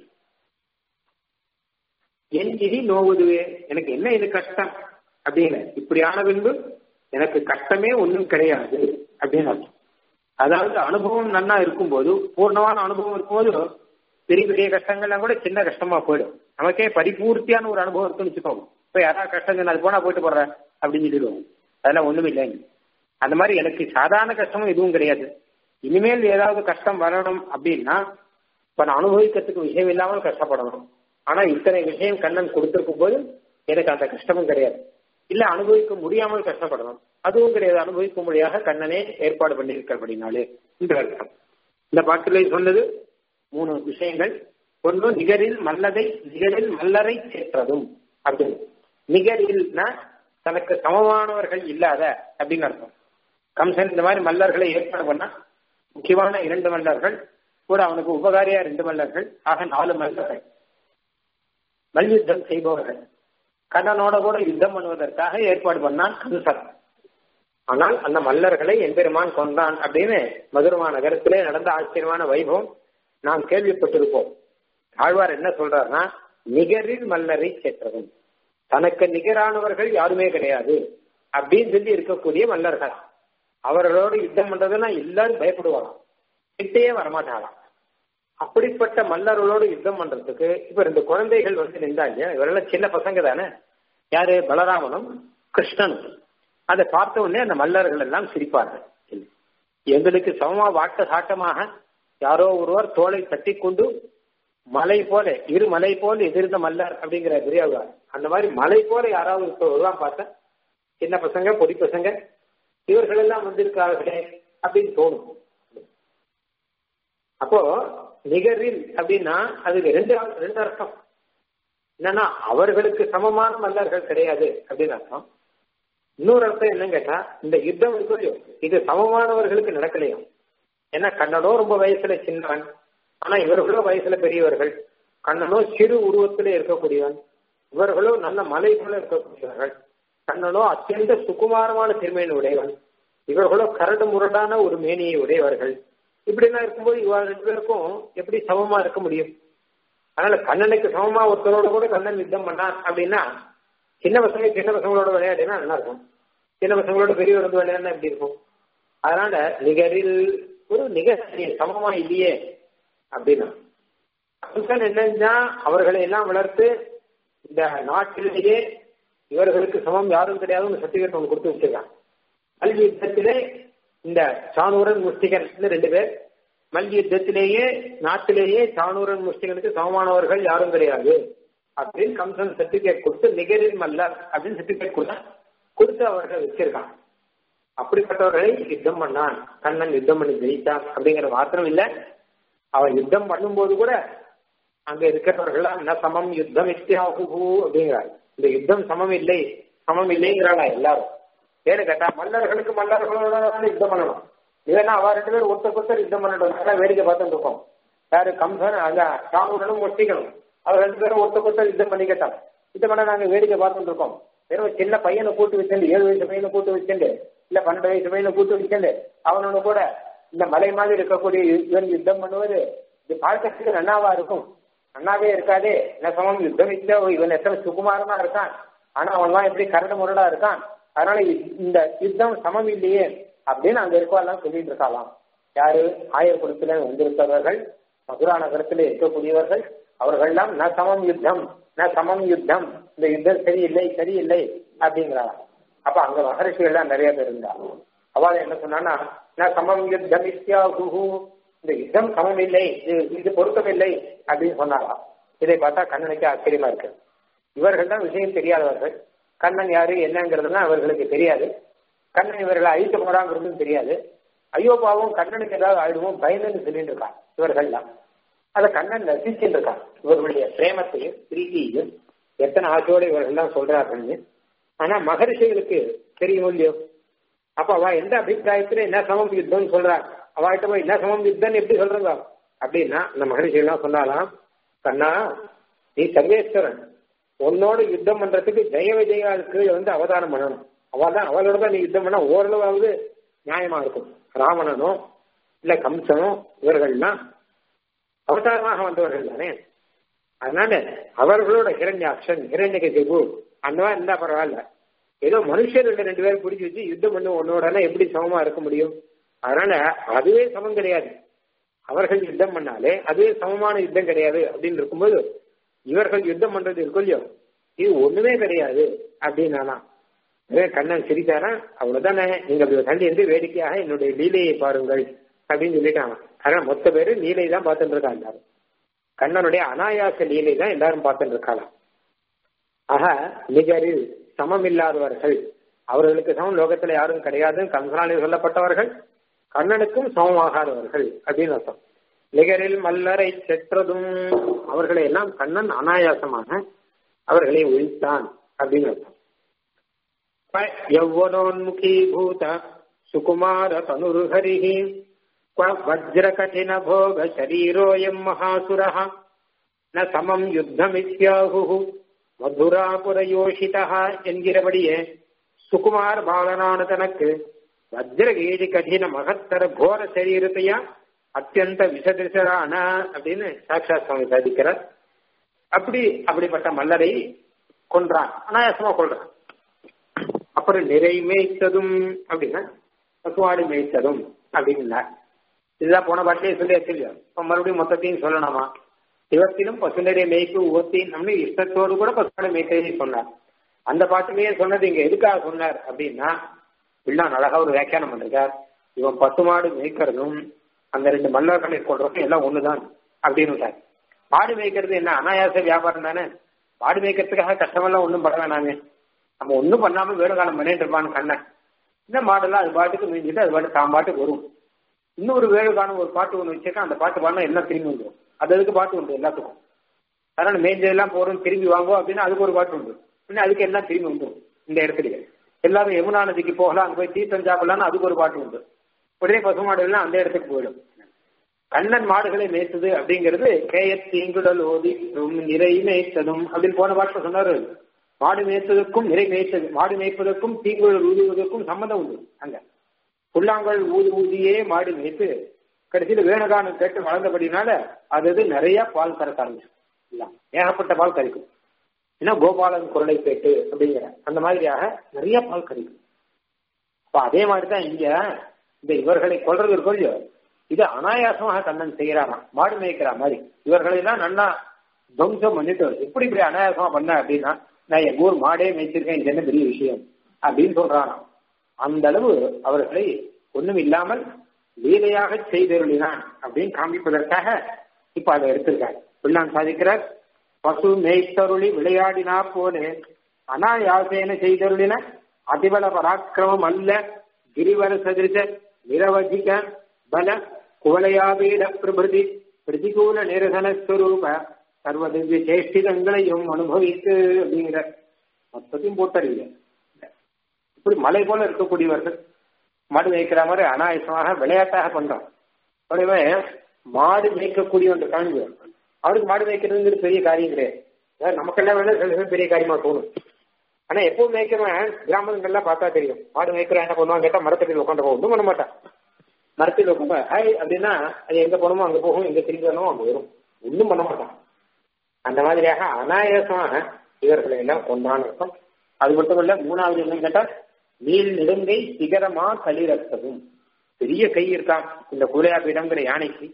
Speaker 1: என் விதி நோவுதுவே எனக்கு என்ன இது கஷ்டம் அப்படின்னு இப்படியான பின்பு எனக்கு கஷ்டமே ஒன்றும் கிடையாது அப்படின்னு அர்த்தம் அதாவது அனுபவம் நன்னா இருக்கும்போது பூர்ணமான அனுபவம் இருக்கும்போது பெரிய பெரிய கஷ்டங்கள்லாம் கூட சின்ன கஷ்டமா போயிடும் நமக்கே பரிபூர்த்தியான ஒரு அனுபவம் இருக்குன்னு வச்சுக்கோங்க இப்போ யாராவது கஷ்டம் சொன்னா அது போனா போயிட்டு போடுறேன் அப்படின்னு சொல்லிடுவோம் அதெல்லாம் ஒண்ணும் இல்லைங்க அந்த மாதிரி எனக்கு சாதாரண கஷ்டமும் எதுவும் கிடையாது இனிமேல் ஏதாவது கஷ்டம் வரணும் அப்படின்னா இப்ப நான் அனுபவிக்கிறதுக்கு விஷயம் இல்லாமல் கஷ்டப்படணும் ஆனா இத்தனை விஷயம் கண்ணன் கொடுத்திருக்கும் போது எனக்கு அந்த கஷ்டமும் கிடையாது இல்ல அனுபவிக்க முடியாமல் கஷ்டப்படணும் அதுவும் கிடையாது அனுபவிக்கும்படியாக கண்ணனே ஏற்பாடு பண்ணியிருக்கிறபடினாலே என்று அர்த்தம் இந்த பாட்டிலே சொன்னது மூணு விஷயங்கள் ஒன்று நிகரில் மல்லதை நிகரில் மல்லரை சேற்றதும் அப்படின்னு நிகரில்னா தனக்கு சமமானவர்கள் இல்லாத அப்படின்னு அர்த்தம் கம்சன் இந்த மாதிரி மல்லர்களை ஏற்பாடு பண்ணா முக்கியமான இரண்டு மல்லர்கள் கூட அவனுக்கு உபகாரியா ரெண்டு மல்லர்கள் ஆக நாலு மல்லர்கள் மல்யுத்தம் செய்பவர்கள் கண்ணனோட கூட யுத்தம் பண்ணுவதற்காக ஏற்பாடு பண்ணான் கம்சன் ஆனால் அந்த மல்லர்களை எம்பெருமான் கொண்டான் அப்படின்னு மதுரமா நகரத்திலே நடந்த ஆச்சரியமான வைபவம் நாம் கேள்விப்பட்டிருப்போம் ஆழ்வார் என்ன சொல்றாருன்னா நிகரில் மல்லரை சேற்றதும் தனக்கு நிகரானவர்கள் யாருமே கிடையாது அப்படின்னு சொல்லி இருக்கக்கூடிய மல்லர்கள் அவர்களோடு யுத்தம் பண்றதுன்னா எல்லாரும் பயப்படுவாங்க கிட்டேயே வரமாட்டாங்களாம் அப்படிப்பட்ட மல்லர்களோடு யுத்தம் பண்றதுக்கு இப்ப ரெண்டு குழந்தைகள் வந்து நின்றாங்க இவரெல்லாம் சின்ன பசங்க தானே யாரு பலராமனும் கிருஷ்ணனும் அதை பார்த்த உடனே அந்த மல்லர்கள் எல்லாம் சிரிப்பார்கள் எங்களுக்கு சமமா வாட்ட சாட்டமாக யாரோ ஒருவர் தோலை தட்டி கொண்டு மலை போல இரு மலை போல எதிர்ந்த மல்லர் அப்படிங்கிற பெரியவர் அந்த மாதிரி மலை போல யாராவது ஒருவர்லாம் பார்த்தா சின்ன பசங்க பொடி பசங்க இவர்கள் எல்லாம் வந்திருக்கார்களே அப்படின்னு தோணும் அப்போ நிகரில் அப்படின்னா அதுக்கு ரெண்டு ரெண்டு அர்த்தம் என்னன்னா அவர்களுக்கு சமமான மல்லர்கள் கிடையாது அப்படின்னு அர்த்தம் இன்னொரு அர்த்தம் என்னன்னு கேட்டா இந்த யுத்தம் இருக்கலையோ இது சமமானவர்களுக்கு நடக்கலையும் ஏன்னா கண்ணனோ ரொம்ப வயசுல சின்னவன் ஆனா இவர்களோ வயசுல பெரியவர்கள் கண்ணனோ சிறு உருவத்திலே இருக்கக்கூடியவன் இவர்களோ நல்ல மலை போல இருக்கக்கூடியவர்கள் கண்ணனோ அத்தியந்த சுகுமாரமான திருமேனி உடையவன் இவர்களோ கரடு முரடான ஒரு மேனியை உடையவர்கள் இப்படிலாம் இருக்கும்போது இவ ரெண்டு பேருக்கும் எப்படி சமமா இருக்க முடியும் அதனால கண்ணனுக்கு சமமா ஒருத்தரோட கூட கண்ணன் யுத்தம் பண்ணான் அப்படின்னா சின்ன பசங்க சின்ன பசங்களோட விளையாடினா நல்லா இருக்கும் சின்ன பசங்களோட பெரியவர் வந்து விளையாடினா எப்படி இருக்கும் அதனால நிகரில் ஒரு நிகர் சமமா இல்லையே அப்படின்னா கம்சன் என்னன்னா அவர்களை எல்லாம் வளர்த்து இந்த நாட்டிலேயே இவர்களுக்கு சமம் யாரும் கிடையாதுன்னு சர்டிபிகேட் ஒன்று கொடுத்து வச்சிருக்கான் கல்வி யுத்தத்திலே இந்த சானூரன் முஸ்திகன் ரெண்டு பேர் மல்வி யுத்தத்திலேயே நாட்டிலேயே சானூரன் முஸ்திகனுக்கு சமமானவர்கள் யாரும் கிடையாது அப்படின்னு கம்சன் சர்டிபிகேட் கொடுத்து நிகரில் மல்லர் அப்படின்னு சர்டிபிகேட் கொடுத்தா கொடுத்து அவர்கள் வச்சிருக்கான் அப்படிப்பட்டவர்களை யுத்தம் பண்ணான் கண்ணன் யுத்தம் பண்ணி ஜெயித்தான் அப்படிங்கிற மாத்திரம் இல்ல அவன் யுத்தம் பண்ணும்போது கூட அங்க இருக்கிறவர்கள் என்ன சமம் யுத்தம் இத்தியாகு அப்படிங்கிறார் இந்த யுத்தம் சமம் இல்லை சமம் இல்லைங்கிறாளா எல்லாரும் ஏன்னு கேட்டா மல்லர்களுக்கு மல்லர்களோட யுத்தம் பண்ணணும் இல்லைன்னா அவ ரெண்டு பேரும் ஒருத்தருக்கு ஒருத்தர் யுத்தம் பண்ணட்டும் நல்லா வேடிக்கை பார்த்துட்டு இருக்கோம் யாரு கம்சன் அங்க சாமுடனும் முஷ்டிகளும் அவர் ரெண்டு பேரும் ஒருத்தருக்கு ஒருத்தர் யுத்தம் பண்ணிக்கிட்டான் யுத்தம் பண்ண நாங்க வேடிக்கை பார்த்துட்டு இருக்கோம் வெறும் சின்ன பையனை கூட்டு வச்சுட்டு ஏழு வயசு பையனை கூட்டு வச்சுட்டு இல்ல பன்னெண்டு வயசு பையனை கூட்டு வச்சுட்டு அவனோட கூட இந்த மலை மாதிரி இருக்கக்கூடிய இவன் யுத்தம் பண்ணுவது இது பார்க்கறதுக்கு நன்னாவா இருக்கும் நன்னாவே இருக்காதே என்ன சமம் யுத்தம் இல்ல இவன் எத்தனை சுகுமாரமா இருக்கான் ஆனா அவன்லாம் எப்படி கரடு முரடா இருக்கான் அதனால இந்த யுத்தம் சமம் இல்லையே அப்படின்னு அங்க இருக்கவெல்லாம் சொல்லிட்டு இருக்கலாம் யாரு ஆயர்குளத்துல வந்திருப்பவர்கள் மதுரா நகரத்துல இருக்கக்கூடியவர்கள் அவர்கள்லாம் ந சமம் யுத்தம் ந சமம் யுத்தம் இந்த யுத்தம் சரியில்லை சரியில்லை அப்படிங்கிறாங்க அப்ப அங்க மகரிஷிகள் எல்லாம் நிறைய பேர் இருந்தா அவள் என்ன சொன்னான்னா ந சமம் யுத்தம் இத்தியாகு இந்த யுத்தம் சமம் இல்லை இது பொருத்தமில்லை அப்படின்னு சொன்னாராம் இதை பார்த்தா கண்ணனுக்கு ஆச்சரியமா இருக்கு இவர்கள் தான் விஷயம் தெரியாதவர்கள் கண்ணன் யாரு என்னங்கிறதுலாம் அவர்களுக்கு தெரியாது கண்ணன் இவர்களை அழித்து போறாங்கிறதும் தெரியாது ஐயோ பாவம் கண்ணனுக்கு ஏதாவது ஆயிடுவோம் பயந்துன்னு சொல்லிட்டு இருக்கான் இவர்கள்லாம் அதை கண்ணன் ரசிச்சுட்டு இருக்கான் இவர்களுடைய பிரேமத்தையும் பிரீதியையும் எத்தனை ஆசையோடு இவர்கள்லாம் சொல்றார்கள்னு ஆனா மகரிஷிகளுக்கு தெரியும் இல்லையோ அப்ப அவ எந்த அபிப்பிராயத்துல என்ன சமம் யுத்தம்னு சொல்றா அவகிட்ட போய் என்ன சமம் யுத்தம் எப்படி சொல்றதா அப்படின்னா அந்த மகரிஷி எல்லாம் சொன்னாலாம் கண்ணா நீ சர்வேஸ்வரன் உன்னோட யுத்தம் பண்றதுக்கு ஜெய விஜயாளுக்கு வந்து அவதாரம் பண்ணணும் அவள் தான் அவளோட தான் நீ யுத்தம் பண்ண ஓரளவாவது நியாயமா இருக்கும் ராவணனோ இல்ல கம்சனோ இவர்கள்லாம் அவதாரமாக வந்தவர்கள் தானே அதனால அவர்களோட ஹிரண்யாட்சன் ஹிரண்யகசிபு அந்த மாதிரி இருந்தா பரவாயில்ல ஏதோ மனுஷர்கள் ரெண்டு பேரும் பிடிச்சி வச்சு யுத்தம் பண்ணி உன்னோட எப்படி சமமா இருக்க முடியும் அதனால அதுவே சமம் கிடையாது அவர்கள் யுத்தம் பண்ணாலே அதுவே சமமான யுத்தம் கிடையாது அப்படின்னு இருக்கும்போது இவர்கள் யுத்தம் பண்றது இருக்கும் இல்லையோ இது ஒண்ணுமே கிடையாது அப்படின்னானா கண்ணன் சிரித்தாரா அவ்வளவுதானே நீங்க தள்ளி இருந்து வேடிக்கையாக என்னுடைய லீலையை பாருங்கள் அப்படின்னு சொல்லிட்டாங்க ஆனா மொத்த பேரு லீலை தான் பார்த்துட்டு இருக்காங்க எல்லாரும் கண்ணனுடைய அனாயாச லீலை தான் எல்லாரும் பார்த்துட்டு இருக்காளாம் ஆக நிகரில் சமம் இல்லாதவர்கள் அவர்களுக்கு சமம் லோகத்துல யாரும் கிடையாது கம்சனாலே சொல்லப்பட்டவர்கள் கண்ணனுக்கும் சமமாகாதவர்கள் அப்படின்னு அர்த்தம் நிகரில் மல்லரை செற்றதும் அவர்களை எல்லாம் கண்ணன் அனாயாசமாக அவர்களை ஒழித்தான் அப்படின்னு அர்த்தம் यौवनोन्मुखीभूत सुकुमार तनुर्हरिः क्व वज्रकठिनभोग शरीरोऽयम् महासुरः न समम् யுத்தமித்யாகுः மதுராபுரயோஷிதா என்கிறபடியே சுகுமார் பாலனான தனக்கு வஜ்ரகேதி கடின மகத்தர கோர சரீரத்தையா அத்தியந்த விஷதிசரான அப்படின்னு சாட்சாத் சுவாமி சாதிக்கிறார் அப்படி அப்படிப்பட்ட மல்லரை கொன்றான் அனாயாசமா கொள்றான் அப்புறம் நிறை மேய்த்ததும் அப்படின்னா பசுவாடு மேய்த்ததும் அப்படின்னார் இதுதான் போன பாட்டிலே சொல்லியாச்சு இல்லையா இப்ப மறுபடியும் மொத்தத்தையும் சொல்லணுமா சிவத்திலும் பசுநடை மேய்ப்பு உவத்தின் நம்ம இஷ்டத்தோடு கூட பசுமாடு மேய்த்ததை சொன்னார் அந்த பாட்டுலயே சொன்னது இங்க எதுக்காக சொன்னார் அப்படின்னா பிள்ளான் அழகா ஒரு வியாக்கியானம் பண்ணிருக்கார் இவன் பசுமாடு மேய்க்கிறதும் அந்த ரெண்டு மல்லர்களை கொள்றதும் எல்லாம் ஒண்ணுதான் அப்படின்னு மாடு மேய்க்கிறது என்ன அனாயாச வியாபாரம் தானே மாடு மேய்க்கிறதுக்காக கஷ்டமெல்லாம் ஒன்றும் பட வேணாங்க நம்ம ஒன்றும் பண்ணாம வேணுகாலம் பண்ணிட்டு இருப்பான்னு கண்ணன் இந்த மாடெல்லாம் அது பாட்டுக்கு மேய்ஞ்சிட்டு அது பாட்டு தான் பாட்டுக்கு வரும் இன்னொரு வேணுகாலம் ஒரு பாட்டு ஒன்று வச்சிருக்கா அந்த பாட்டு பாடினா என்ன திரும்பி வந்துடும் அது அதுக்கு பாட்டு உண்டு எல்லாத்துக்கும் அதனால மேஞ்சதெல்லாம் போறோம் திரும்பி வாங்குவோம் அப்படின்னா அதுக்கு ஒரு பாட்டு உண்டு இன்னும் அதுக்கு எல்லாம் திரும்பி வந்துடும் இந்த இடத்துல எல்லாரும் யமுனா நதிக்கு போகலாம் அங்க போய் தீர்த்தம் சாப்பிடலாம்னு அதுக்கு ஒரு பாட்டு உண்டு உடனே பசு மாடுகள்லாம் அந்த இடத்துக்கு போயிடும் கண்ணன் மாடுகளை மேய்த்தது அப்படிங்கிறது கேயத் தீங்குடல் ஓதி நிறை மேய்த்ததும் அப்படின்னு போன பாட்டில் சொன்னாரு மாடு மேய்ப்பதற்கும் நிறை மேய்த்தது மாடு மேய்ப்பதற்கும் தீங்குழல் ஊதுவதற்கும் சம்மந்தம் உண்டு அங்க புல்லாங்கல் ஊது ஊதியே மாடு மேய்த்து கடைசியில வேணுகானம் கேட்டு வளர்ந்தபடினால அது இது நிறைய பால் கறக்க ஆரம்பிச்சு ஏகப்பட்ட பால் கறிக்கும் ஏன்னா கோபாலன் குரலை கேட்டு அப்படிங்கிற அந்த மாதிரியாக நிறைய பால் கறிக்கும் அப்ப அதே மாதிரிதான் இங்க இந்த இவர்களை கொள்றது இருக்கும் இல்லையோ இது அனாயாசமாக கண்ணன் செய்யறாராம் மாடு மேய்க்கிற மாதிரி இவர்களை எல்லாம் நல்லா துவம்சம் பண்ணிட்டு எப்படி இப்படி அனாயாசமா பண்ண அப்படின்னா நான் எங்க ஊர் மாடே மேய்ச்சிருக்கேன் இது என்ன பெரிய விஷயம் அப்படின்னு சொல்றாராம் அந்த அளவு அவர்களை ஒண்ணும் இல்லாமல் லீலையாக செய்தருளினான் அப்படின்னு காண்பிப்பதற்காக இப்ப அதை எடுத்திருக்காங்க பிள்ளான் சாதிக்கிறார் பசு மேய்த்தருளி விளையாடினா போலே அனாயாசேன செய்தருளின அதிபல பராக்கிரமம் அல்ல கிரிவர சதிருஷ நிரவதிக பல குவளையாபீட பிரபிருதி பிரதிகூல நிரசன ஸ்வரூப சர்வதிவ்ய சேஷ்டிதங்களையும் அனுபவித்து அப்படிங்கிற மொத்தத்தையும் போட்டறிய இப்படி மலை போல இருக்கக்கூடியவர்கள் மாடு மேய்க்கிற மாதிரி அனாயசமாக விளையாட்டாக பண்றோம் உடனே மாடு மேய்க்கக்கூடியவன் காண்பு அவருக்கு மாடு மேய்க்கிறதுங்கிறது பெரிய காரியம் கிடையாது நமக்கெல்லாம் வேணா சில பேர் பெரிய காரியமா தோணும் ஆனா எப்பவும் மேய்க்கிறவன் கிராமங்கள்லாம் பார்த்தா தெரியும் மாடு மேய்க்கிற என்ன பண்ணுவான் கேட்டா மரத்தடியில் உட்காந்து ஒன்றும் பண்ண மாட்டான் மரத்தில் உட்காந்து ஹாய் அப்படின்னா அது எங்க போகணுமோ அங்க போகும் எங்க திரும்பி வரணுமோ அங்க வரும் ஒன்றும் பண்ண மாட்டான் அந்த மாதிரியாக அனாயாசமாக இவர்களை எல்லாம் கொண்டான் அர்த்தம் அது மட்டும் இல்ல மூணாவது என்ன கேட்டா நீள் நெடுங்கை சிகரமா களிரத்ததும் பெரிய கை இருக்கான் இந்த குலையாபீடங்கிற யானைக்கு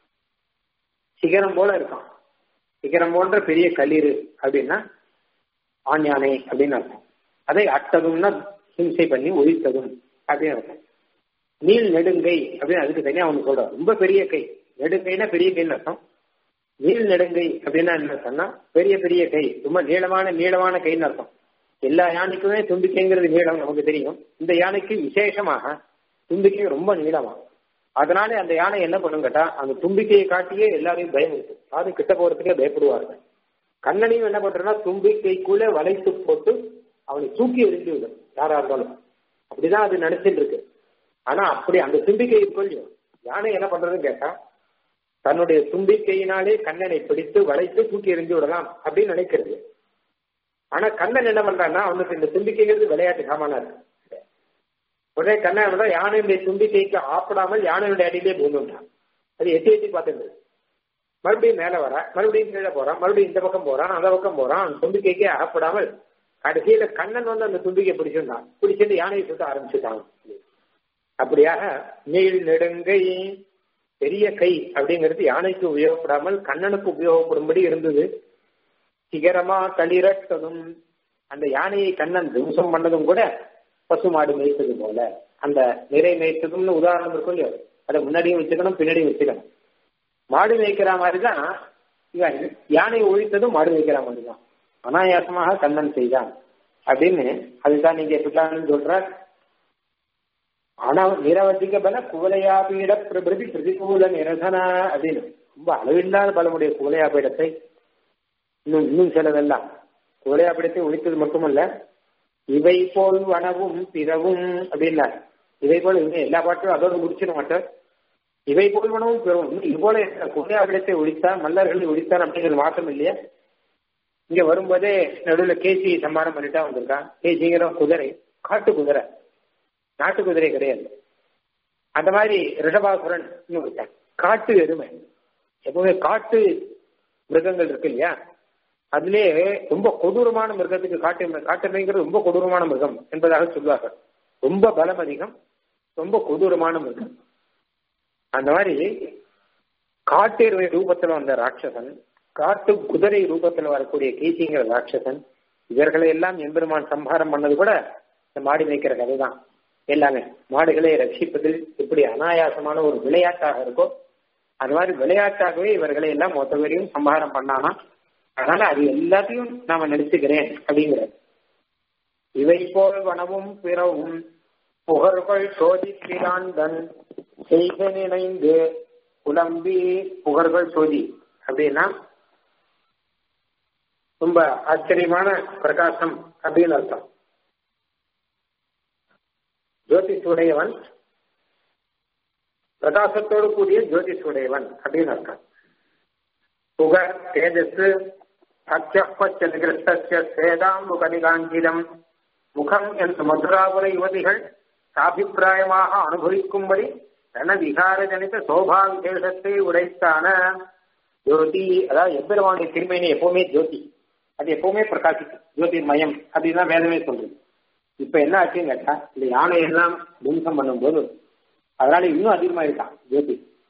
Speaker 1: சிகரம் போல இருக்கான் சிகரம் போன்ற பெரிய களிறு அப்படின்னா ஆண் யானை அப்படின்னு அர்த்தம் அதை அட்டதும்னா ஹிம்சை பண்ணி ஒழித்ததும் அப்படின்னு அர்த்தம் நீள் நெடுங்கை அப்படின்னு அதுக்கு தனியா அவனு சொல்றான் ரொம்ப பெரிய கை நெடுங்கைனா பெரிய கைன்னு அர்த்தம் நீள் நெடுங்கை அப்படின்னா என்ன சொன்னா பெரிய பெரிய கை ரொம்ப நீளமான நீளமான கைன்னு அர்த்தம் எல்லா யானைக்குமே தும்பிக்கைங்கிறது நீளம் நமக்கு தெரியும் இந்த யானைக்கு விசேஷமாக தும்பிக்கை ரொம்ப நீளமா அதனால அந்த யானை என்ன பண்ணும் கேட்டா அந்த தும்பிக்கையை காட்டியே எல்லாரையும் பயம் இருக்கு யாரும் கிட்ட போறதுக்கே பயப்படுவாங்க கண்ணனையும் என்ன பண்றேன்னா தும்பிக்கைக்குள்ள வளைத்து போட்டு அவனை தூக்கி எரிஞ்சு விடும் யாரா இருந்தாலும் அப்படிதான் அது நினைச்சிட்டு இருக்கு ஆனா அப்படி அந்த தும்பிக்கை இருக்கும் யானை என்ன பண்றதுன்னு கேட்டா தன்னுடைய தும்பிக்கையினாலே கண்ணனை பிடித்து வளைத்து தூக்கி எறிஞ்சு விடலாம் அப்படின்னு நினைக்கிறது ஆனா கண்ணன் என்ன பண்றான்னா அவனுக்கு இந்த தும்பிக்கைங்கிறது விளையாட்டு சாமானா இருக்கு உடனே கண்ணன் விட யானையுடைய தும்பிக்கைக்கு ஆப்பிடாமல் யானையுடைய அடியிலே பூந்துட்டான் அது எட்டி எட்டி பார்த்துட்டு மறுபடியும் மேல வர மறுபடியும் கீழே போறான் மறுபடியும் இந்த பக்கம் போறான் அந்த பக்கம் போறான் அந்த தும்பிக்கைக்கே அகப்படாமல் கடைசியில கண்ணன் வந்து அந்த தும்பிக்கை பிடிச்சிருந்தான் பிடிச்சிட்டு யானையை சுத்த ஆரம்பிச்சுட்டான் அப்படியாக நீள் நெடுங்கை பெரிய கை அப்படிங்கிறது யானைக்கு உபயோகப்படாமல் கண்ணனுக்கு உபயோகப்படும்படி இருந்தது சிகரமா களிரட்டதும் அந்த யானையை கண்ணன் துவம்சம் பண்ணதும் கூட பசுமாடு மேய்த்தது போல அந்த நிறை மேய்த்ததும்னு உதாரணம் இருக்கும் இல்லையோ அதை முன்னாடியும் வச்சுக்கணும் பின்னாடியும் வச்சுக்கணும் மாடு மேய்க்கிற மாதிரி தான் இவன் யானை ஒழித்ததும் மாடு மேய்க்கிற மாதிரி தான் அனாயாசமாக கண்ணன் செய்தான் அப்படின்னு அதுதான் நீங்க எப்படிலான்னு சொல்ற ஆனா நிரவதிக பல குவலையாபீட பிரபிருதி பிரதிகூல நிரசன அப்படின்னு ரொம்ப அளவில்லாத பலமுடைய குவலையாபீடத்தை இன்னும் இன்னும் சிலதெல்லாம் குவலையாபீடத்தை ஒழித்தது மட்டுமல்ல இவை போல் வனவும் பிறவும் அப்படின்னா இவை போல இவங்க எல்லா பாட்டும் அதோடு முடிச்சிட மாட்டார் இவை போல் வனவும் பிறவும் இது போல குவலையாபீடத்தை ஒழித்தார் மல்லர்களை ஒழித்தார் அப்படிங்கிறது மாற்றம் இல்லையா இங்க வரும்போதே நடுவில் கேசி சம்மானம் பண்ணிட்டா வந்திருக்கான் கேசிங்கிற குதிரை காட்டு குதிரை நாட்டு குதிரை கிடையாது அந்த மாதிரி ரிஷபாசுரன் காட்டு எருமை எப்பவுமே காட்டு மிருகங்கள் இருக்கு இல்லையா அதுலயே ரொம்ப கொடூரமான மிருகத்துக்கு காட்டு காட்டுமைங்கிறது ரொம்ப கொடூரமான மிருகம் என்பதாக சொல்வார்கள் ரொம்ப பலம் அதிகம் ரொம்ப கொடூரமான மிருகம் அந்த மாதிரி காட்டு எருமை ரூபத்தில் வந்த ராட்சசன் காட்டு குதிரை ரூபத்தில் வரக்கூடிய கீசிங்கிற ராட்சசன் இவர்களை எல்லாம் எம்பெருமான் சம்ஹாரம் பண்ணது கூட இந்த மாடு மேய்க்கிற கதை தான் எல்லாமே மாடுகளை ரட்சிப்பதில் எப்படி அனாயாசமான ஒரு விளையாட்டாக இருக்கோ அது மாதிரி விளையாட்டாகவே இவர்களை எல்லாம் மொத்த பேரையும் சம்ஹாரம் பண்ணானா அதனால அது எல்லாத்தையும் நாம நினைச்சுக்கிறேன் அப்படிங்கிறது இவை போல் வனமும் பிறவும் புகழ்கள் சோதிக்கிறான் செய்க நினைந்து புலம்பி புகழ்கள் சோதி அப்படின்னா ரொம்ப ஆச்சரியமான பிரகாசம் அப்படின்னு அர்த்தம் ஜோதிஷ் உடையவன் பிரகாசத்தோடு கூடிய ஜோதிஷ் உடையவன் அப்படின்னு அர்த்தம் புகர் தேஜஸ் அச்சப்பச்சதிகிருஷ்ட சேதாம்புகனிகாஞ்சிதம் முகம் என்ற மதுராபுர யுவதிகள் சாபிப்பிராயமாக அனுபவிக்கும்படி ரணவிகார ஜனித சோபா விசேஷத்தை உடைத்தான ஜோதி அதாவது எம்பெருமானுடைய திருமையினை எப்பவுமே ஜோதி அது எப்பவுமே பிரகாசிக்கும் ஜோதிர்மயம் அப்படின்னு தான் வேதமே சொல்றது இப்ப என்ன ஆச்சுன்னு கேட்டா இந்த யானை எல்லாம் தும்சம் பண்ணும்போது அதனால இன்னும் அதிகமா இருக்கான் ஜோதி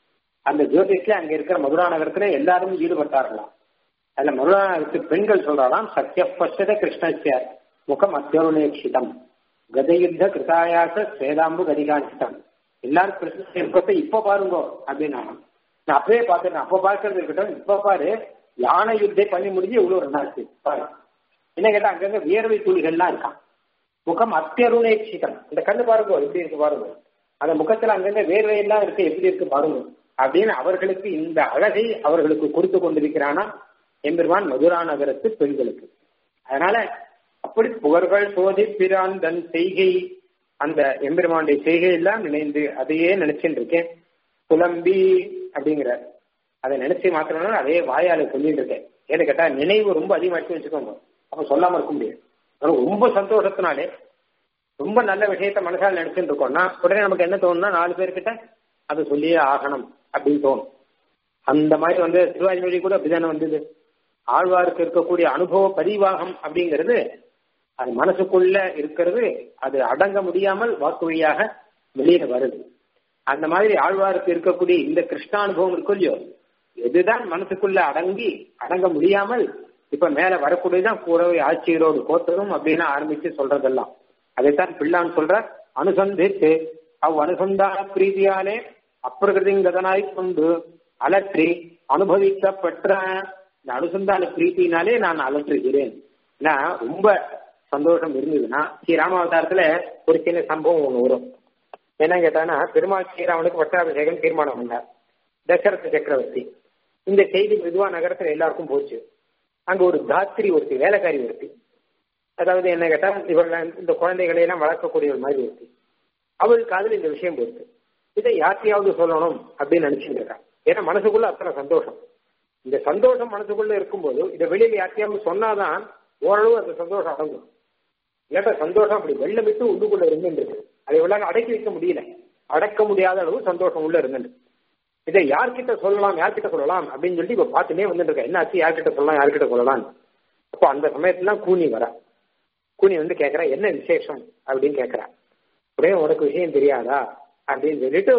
Speaker 1: அந்த ஜோதிஷ்ல அங்க இருக்கிற மதுரா நகரத்துல எல்லாரும் ஈடுபட்டார்களாம் அதுல மதுரா நகரத்து பெண்கள் சொல்றாராம் சத்திய பச்சத கிருஷ்ணஸ்ய முகம் அத்தியருணேட்சிதம் கதயுத்த கிருதாயாச ஸ்வேதாம்பு கதிகாஞ்சிதம் எல்லாரும் கிருஷ்ணன் இருக்கத்தை இப்ப பாருங்க அப்படின்னா நான் அப்பவே பார்த்துட்டேன் அப்ப பார்க்கறது இருக்கட்டும் இப்ப பாரு யானை யுத்தை பண்ணி முடிஞ்சு இவ்வளவு ரெண்டாச்சு பாரு என்ன கேட்டா அங்கங்க வியர்வை துளிகள்லாம் இருக்கான் முகம் அத்தியருணேட்சிதம் இந்த கண்ணு பாருங்க எப்படி இருக்கு பாருங்க அந்த முகத்துல அங்கங்க வேர்வை எல்லாம் இருக்கு எப்படி இருக்கு பாருங்க அப்படின்னு அவர்களுக்கு இந்த அழகை அவர்களுக்கு கொடுத்து கொண்டிருக்கிறானா எம்பெருமான் மதுரா நகரத்து பெண்களுக்கு அதனால அப்படி புகழ்கள் சோதி பிரான் தன் செய்கை அந்த எம்பெருமானுடைய செய்கை எல்லாம் நினைந்து அதையே நினைச்சுட்டு இருக்கேன் புலம்பி அப்படிங்கிற அதை நினைச்சு மாத்திரம் அதே வாயால சொல்லிட்டு இருக்கேன் ஏன்னு கேட்டா நினைவு ரொம்ப அதிகமாச்சு வச்சுக்கோங்க அப்ப சொல்லாம இருக்க முடியாது ரொம்ப சந்தோஷத்தினாலே ரொம்ப நல்ல விஷயத்த மனசால் நினைச்சுட்டு இருக்கோம்னா உடனே நமக்கு என்ன தோணும்னா நாலு பேர்கிட்ட அதை சொல்லியே ஆகணும் அப்படின்னு தோணும் அந்த மாதிரி வந்து திருவாஜ்மொழி கூட அப்படிதானே வந்தது ஆழ்வாருக்கு இருக்கக்கூடிய அனுபவ பரிவாகம் அப்படிங்கிறது அது மனசுக்குள்ள இருக்கிறது அது அடங்க முடியாமல் வாக்கு வழியாக வெளியில வருது அந்த மாதிரி ஆழ்வாருக்கு இருக்கக்கூடிய இந்த கிருஷ்ணானுபவம் இருக்கும் இல்லையோ எதுதான் மனசுக்குள்ள அடங்கி அடங்க முடியாமல் இப்ப மேல வரக்கூடியதான் கூறவை ஆட்சியரோடு கோத்ததும் அப்படின்னு ஆரம்பிச்சு சொல்றதெல்லாம் அதைத்தான் பிள்ளான் சொல்ற அனுசந்தித்து அவ் அனுசந்தான பிரீதியாலே அப்பிரகிருதிங்கதனாய் கொண்டு அலற்றி அனுபவிக்கப்பெற்ற இந்த அனுசந்தான பிரீத்தினாலே நான் அலற்றுகிறேன் ஏன்னா ரொம்ப சந்தோஷம் இருந்ததுன்னா ஸ்ரீ ராமாவதாரத்துல ஒரு சின்ன சம்பவம் ஒண்ணு வரும் என்ன கேட்டானா பெருமாள் ஸ்ரீராமனுக்கு பட்டாபிஷேகம் தீர்மானம் பண்ணார் தசரத சக்கரவர்த்தி இந்த செய்தி மெதுவா நகரத்துல எல்லாருக்கும் போச்சு அங்க ஒரு தாத்திரி ஒருத்தி வேலைக்காரி ஒருத்தி அதாவது என்ன கேட்டா இவள் இந்த குழந்தைகளை எல்லாம் வளர்க்கக்கூடிய ஒரு மாதிரி ஒருத்தி அவளுக்கு அதுல இந்த விஷயம் போயிருக்கு இதை யார்ட்டையாவது சொல்லணும் அப்படின்னு நினைச்சுட்டு இருக்கான் ஏன்னா மனசுக்குள்ள அத்தனை சந்தோஷம் இந்த சந்தோஷம் மனசுக்குள்ள இருக்கும்போது இதை வெளியில யார்ட்டையாவது சொன்னாதான் ஓரளவு அந்த சந்தோஷம் அடங்கும் இல்லாட்ட சந்தோஷம் அப்படி வெள்ளம் விட்டு உள்ளுக்குள்ள இருந்துருக்கு அதை உள்ளாக அடக்கி வைக்க முடியல அடக்க முடியாத அளவு சந்தோஷம் உள்ள இருந்துட்டு இதை யார்கிட்ட சொல்லலாம் யார்கிட்ட சொல்லலாம் அப்படின்னு சொல்லி இப்ப பார்த்துட்டே வந்துட்டு இருக்கேன் என்ன ஆச்சு யார்கிட்ட சொல்லலாம் யார்கிட்ட சொல்லலாம் அப்போ அந்த சமயத்துல கூனி வர கூனி வந்து கேட்கறா என்ன விசேஷம் அப்படின்னு கேட்கறா உடனே உனக்கு விஷயம் தெரியாதா அப்படின்னு சொல்லிட்டு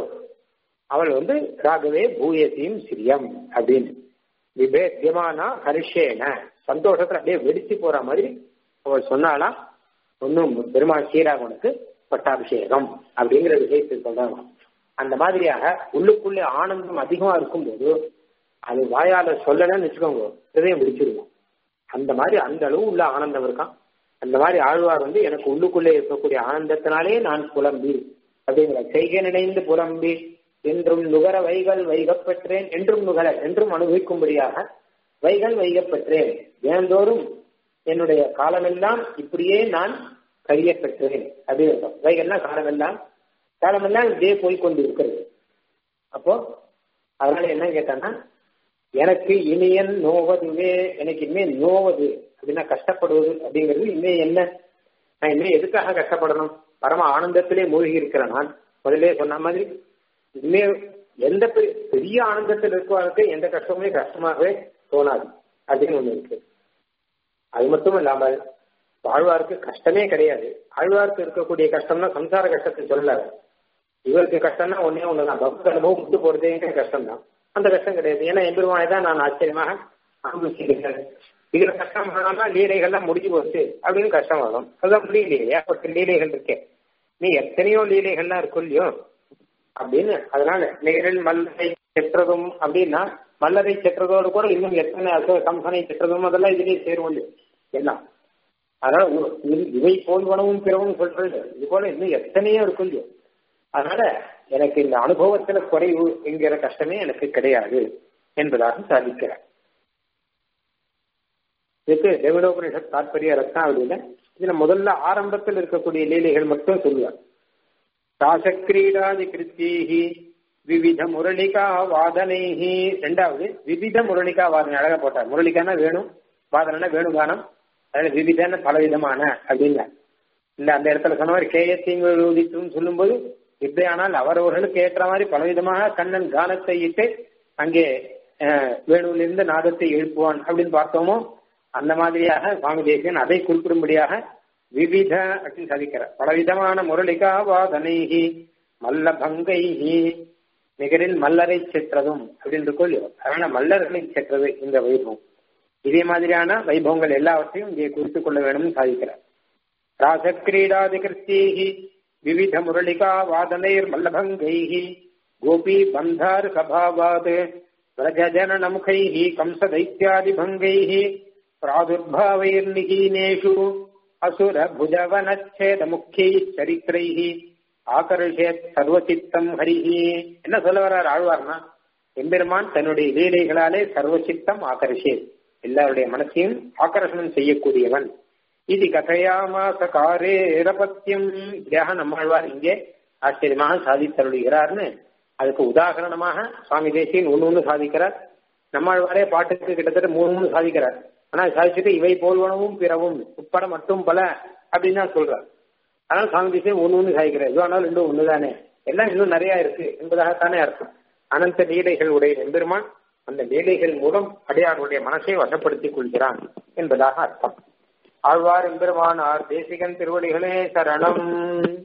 Speaker 1: அவள் வந்து ராகவே பூயசியும் சிரியம் அப்படின்னு விபேத்தியமானா ஹரிஷேன சந்தோஷத்துல அப்படியே வெடிச்சு போற மாதிரி அவள் சொன்னாலாம் ஒன்னும் பெருமாள் ஸ்ரீராமனுக்கு பட்டாபிஷேகம் அப்படிங்கிற விஷயத்தை சொல்றாங்க அந்த மாதிரியாக உள்ளுக்குள்ளே ஆனந்தம் அதிகமா இருக்கும்போது அது வாயால சொல்லலன்னு வச்சுக்கோங்க ஹிருதயம் பிடிச்சிருக்கும் அந்த மாதிரி அந்த அளவு உள்ள ஆனந்தம் இருக்கான் அந்த மாதிரி ஆழ்வார் வந்து எனக்கு உள்ளுக்குள்ளே இருக்கக்கூடிய ஆனந்தத்தினாலே நான் புலம்பி அப்படிங்கிற செய்கை நினைந்து புலம்பி என்றும் நுகர வைகள் வைகப்பெற்றேன் என்றும் நுகர என்றும் அனுபவிக்கும்படியாக வைகள் வைகப்பெற்றேன் தினந்தோறும் என்னுடைய காலமெல்லாம் இப்படியே நான் கரிய பெற்றேன் அப்படின்னு வைகள்னா காலமெல்லாம் காலமெல்லாம் இப்படியே போய் கொண்டு இருக்கிறது அப்போ அதனால என்ன கேட்டான்னா எனக்கு இனியன் நோவதுவே எனக்கு இனிமே நோவது அப்படின்னா கஷ்டப்படுவது அப்படிங்கிறது இனிமே என்ன நான் இனிமே எதுக்காக கஷ்டப்படணும் பரம ஆனந்தத்திலே மூழ்கி இருக்கிறேன் நான் முதல்ல சொன்ன மாதிரி இனிமே எந்த பெரிய ஆனந்தத்தில் இருக்கிறவருக்கு எந்த கஷ்டமுமே கஷ்டமாகவே தோணாது அப்படின்னு ஒண்ணு இருக்கு அது மட்டும் இல்லாமல் ஆழ்வாருக்கு கஷ்டமே கிடையாது ஆழ்வாருக்கு இருக்கக்கூடிய கஷ்டம்னா சம்சார கஷ்டத்தை சொல்லல இவருக்கு கஷ்டம்னா ஒன்னே ஒண்ணுதான் பக்த அனுபவம் விட்டு போறதே கஷ்டம் தான் அந்த கஷ்டம் கிடையாது ஏன்னா எம்பெருமானை தான் நான் ஆச்சரியமாக அனுபவிச்சிருக்கேன் இதுல கஷ்டம் வரணும்னா லீலைகள்லாம் முடிஞ்சு போச்சு அப்படின்னு கஷ்டம் வரும் அதுதான் முடியலையே ஏற்பட்ட லீலைகள் இருக்கே நீ எத்தனையோ லீலைகள்லாம் இருக்கும் இல்லையோ அப்படின்னு அதனால நேரில் மல்லரை செற்றதும் அப்படின்னா மல்லரை செற்றதோடு கூட இன்னும் எத்தனை கம்சனை செற்றதும் அதெல்லாம் இதுலயே சேரும் எல்லாம் அதனால இவை போல்வனவும் பிறவும் சொல்றது இது போல இன்னும் எத்தனையோ இருக்கும் இல்லையோ அதனால எனக்கு இந்த அனுபவத்துல குறைவு என்கிற கஷ்டமே எனக்கு கிடையாது என்பதாக சாதிக்கிறார் இதுக்கு தேவலோபனிஷத் தாற்பரிய ரத்னாவளியில இதுல முதல்ல ஆரம்பத்தில் இருக்கக்கூடிய லீலைகள் மட்டும் சொல்லுவார் ராசக்கிரீடாதி கிருத்தீஹி விவித முரளிகா வாதனைஹி ரெண்டாவது விவித முரளிகா வாதனை அழகா போட்டார் முரளிகானா வேணும் வாதனைனா வேணுகானம் அதில் விவிதன பலவிதமான அப்படின்னா இல்ல அந்த இடத்துல சொன்ன மாதிரி கேயத்தீங்கும் சொல்லும்போது இப்படியானால் அவரவர்களுக்கு ஏற்ற மாதிரி பலவிதமாக கண்ணன் கானத்தை இட்டு அங்கே வேணுவிலிருந்து நாதத்தை எழுப்புவான் அப்படின்னு பார்த்தோமோ அந்த மாதிரியாக சுவாமி தேசியன் அதை குறிப்பிடும்படியாக விவித அப்படின்னு சாதிக்கிறார் பலவிதமான முரளிகா வாதனைகி மல்லபங்கைஹி நிகரில் மல்லரை செற்றதும் அப்படின்னு கொள்ளியோ அதனால மல்லர்களை செற்றது இந்த வைபவம் இதே மாதிரியான வைபவங்கள் எல்லாவற்றையும் இங்கே குறித்துக் கொள்ள வேணும்னு சாதிக்கிறார் ராசக்கிரீடாதிகிருத்தேகி விவித முரளிகா வாதனைர் மல்லபங்கைஹி கோபி பந்தார் சபாவாத் व्रजजननमुखैः कंसदैत्यादिभङ्गैः प्रादुर्भावैर्निहीनेषु असुरभुजवनच्छेदमुख्यैः चरित्रैः ஆகர்ஷேத் சர்வசித்தம் ஹரிஹி என்ன சொல்ல வர்றார் ஆழ்வார்னா எம்பெருமான் தன்னுடைய லீலைகளாலே சர்வசித்தம் ஆகர்ஷேத் எல்லாருடைய மனசையும் ஆகர்ஷணம் செய்யக்கூடியவன் இது கதையாமாச காரேரபத்தியம் இப்படியாக நம்மாழ்வார் இங்கே ஆச்சரியமாக சாதித்தருளுகிறார்னு அதுக்கு உதாகரணமாக சுவாமி தேசியன் ஒன்று ஒன்று சாதிக்கிறார் நம்மாழ்வாரே பாட்டுக்கு கிட்டத்தட்ட மூணு மூணு சாதிக்கிறார் ஆனா சாதிச்சுட்டு இவை போல்வனவும் பிறவும் உட்பட மட்டும் பல அப்படின்னு தான் சொல்றார் ஆனால் சுவாமி தேசியன் ஒன்று ஒன்று சாதிக்கிறார் எதுவும் ஆனாலும் ரெண்டும் ஒண்ணுதானே எல்லாம் இன்னும் நிறைய இருக்கு என்பதாகத்தானே அர்த்தம் அனந்த லீலைகள் உடைய எம்பெருமான் அந்த லீலைகள் மூலம் அடியாருடைய மனசை வசப்படுத்திக் கொள்கிறான் என்பதாக அர்த்தம் ஆழ்வார் எம்பெருமானார் தேசிகன் திருவடிகளே சரணம்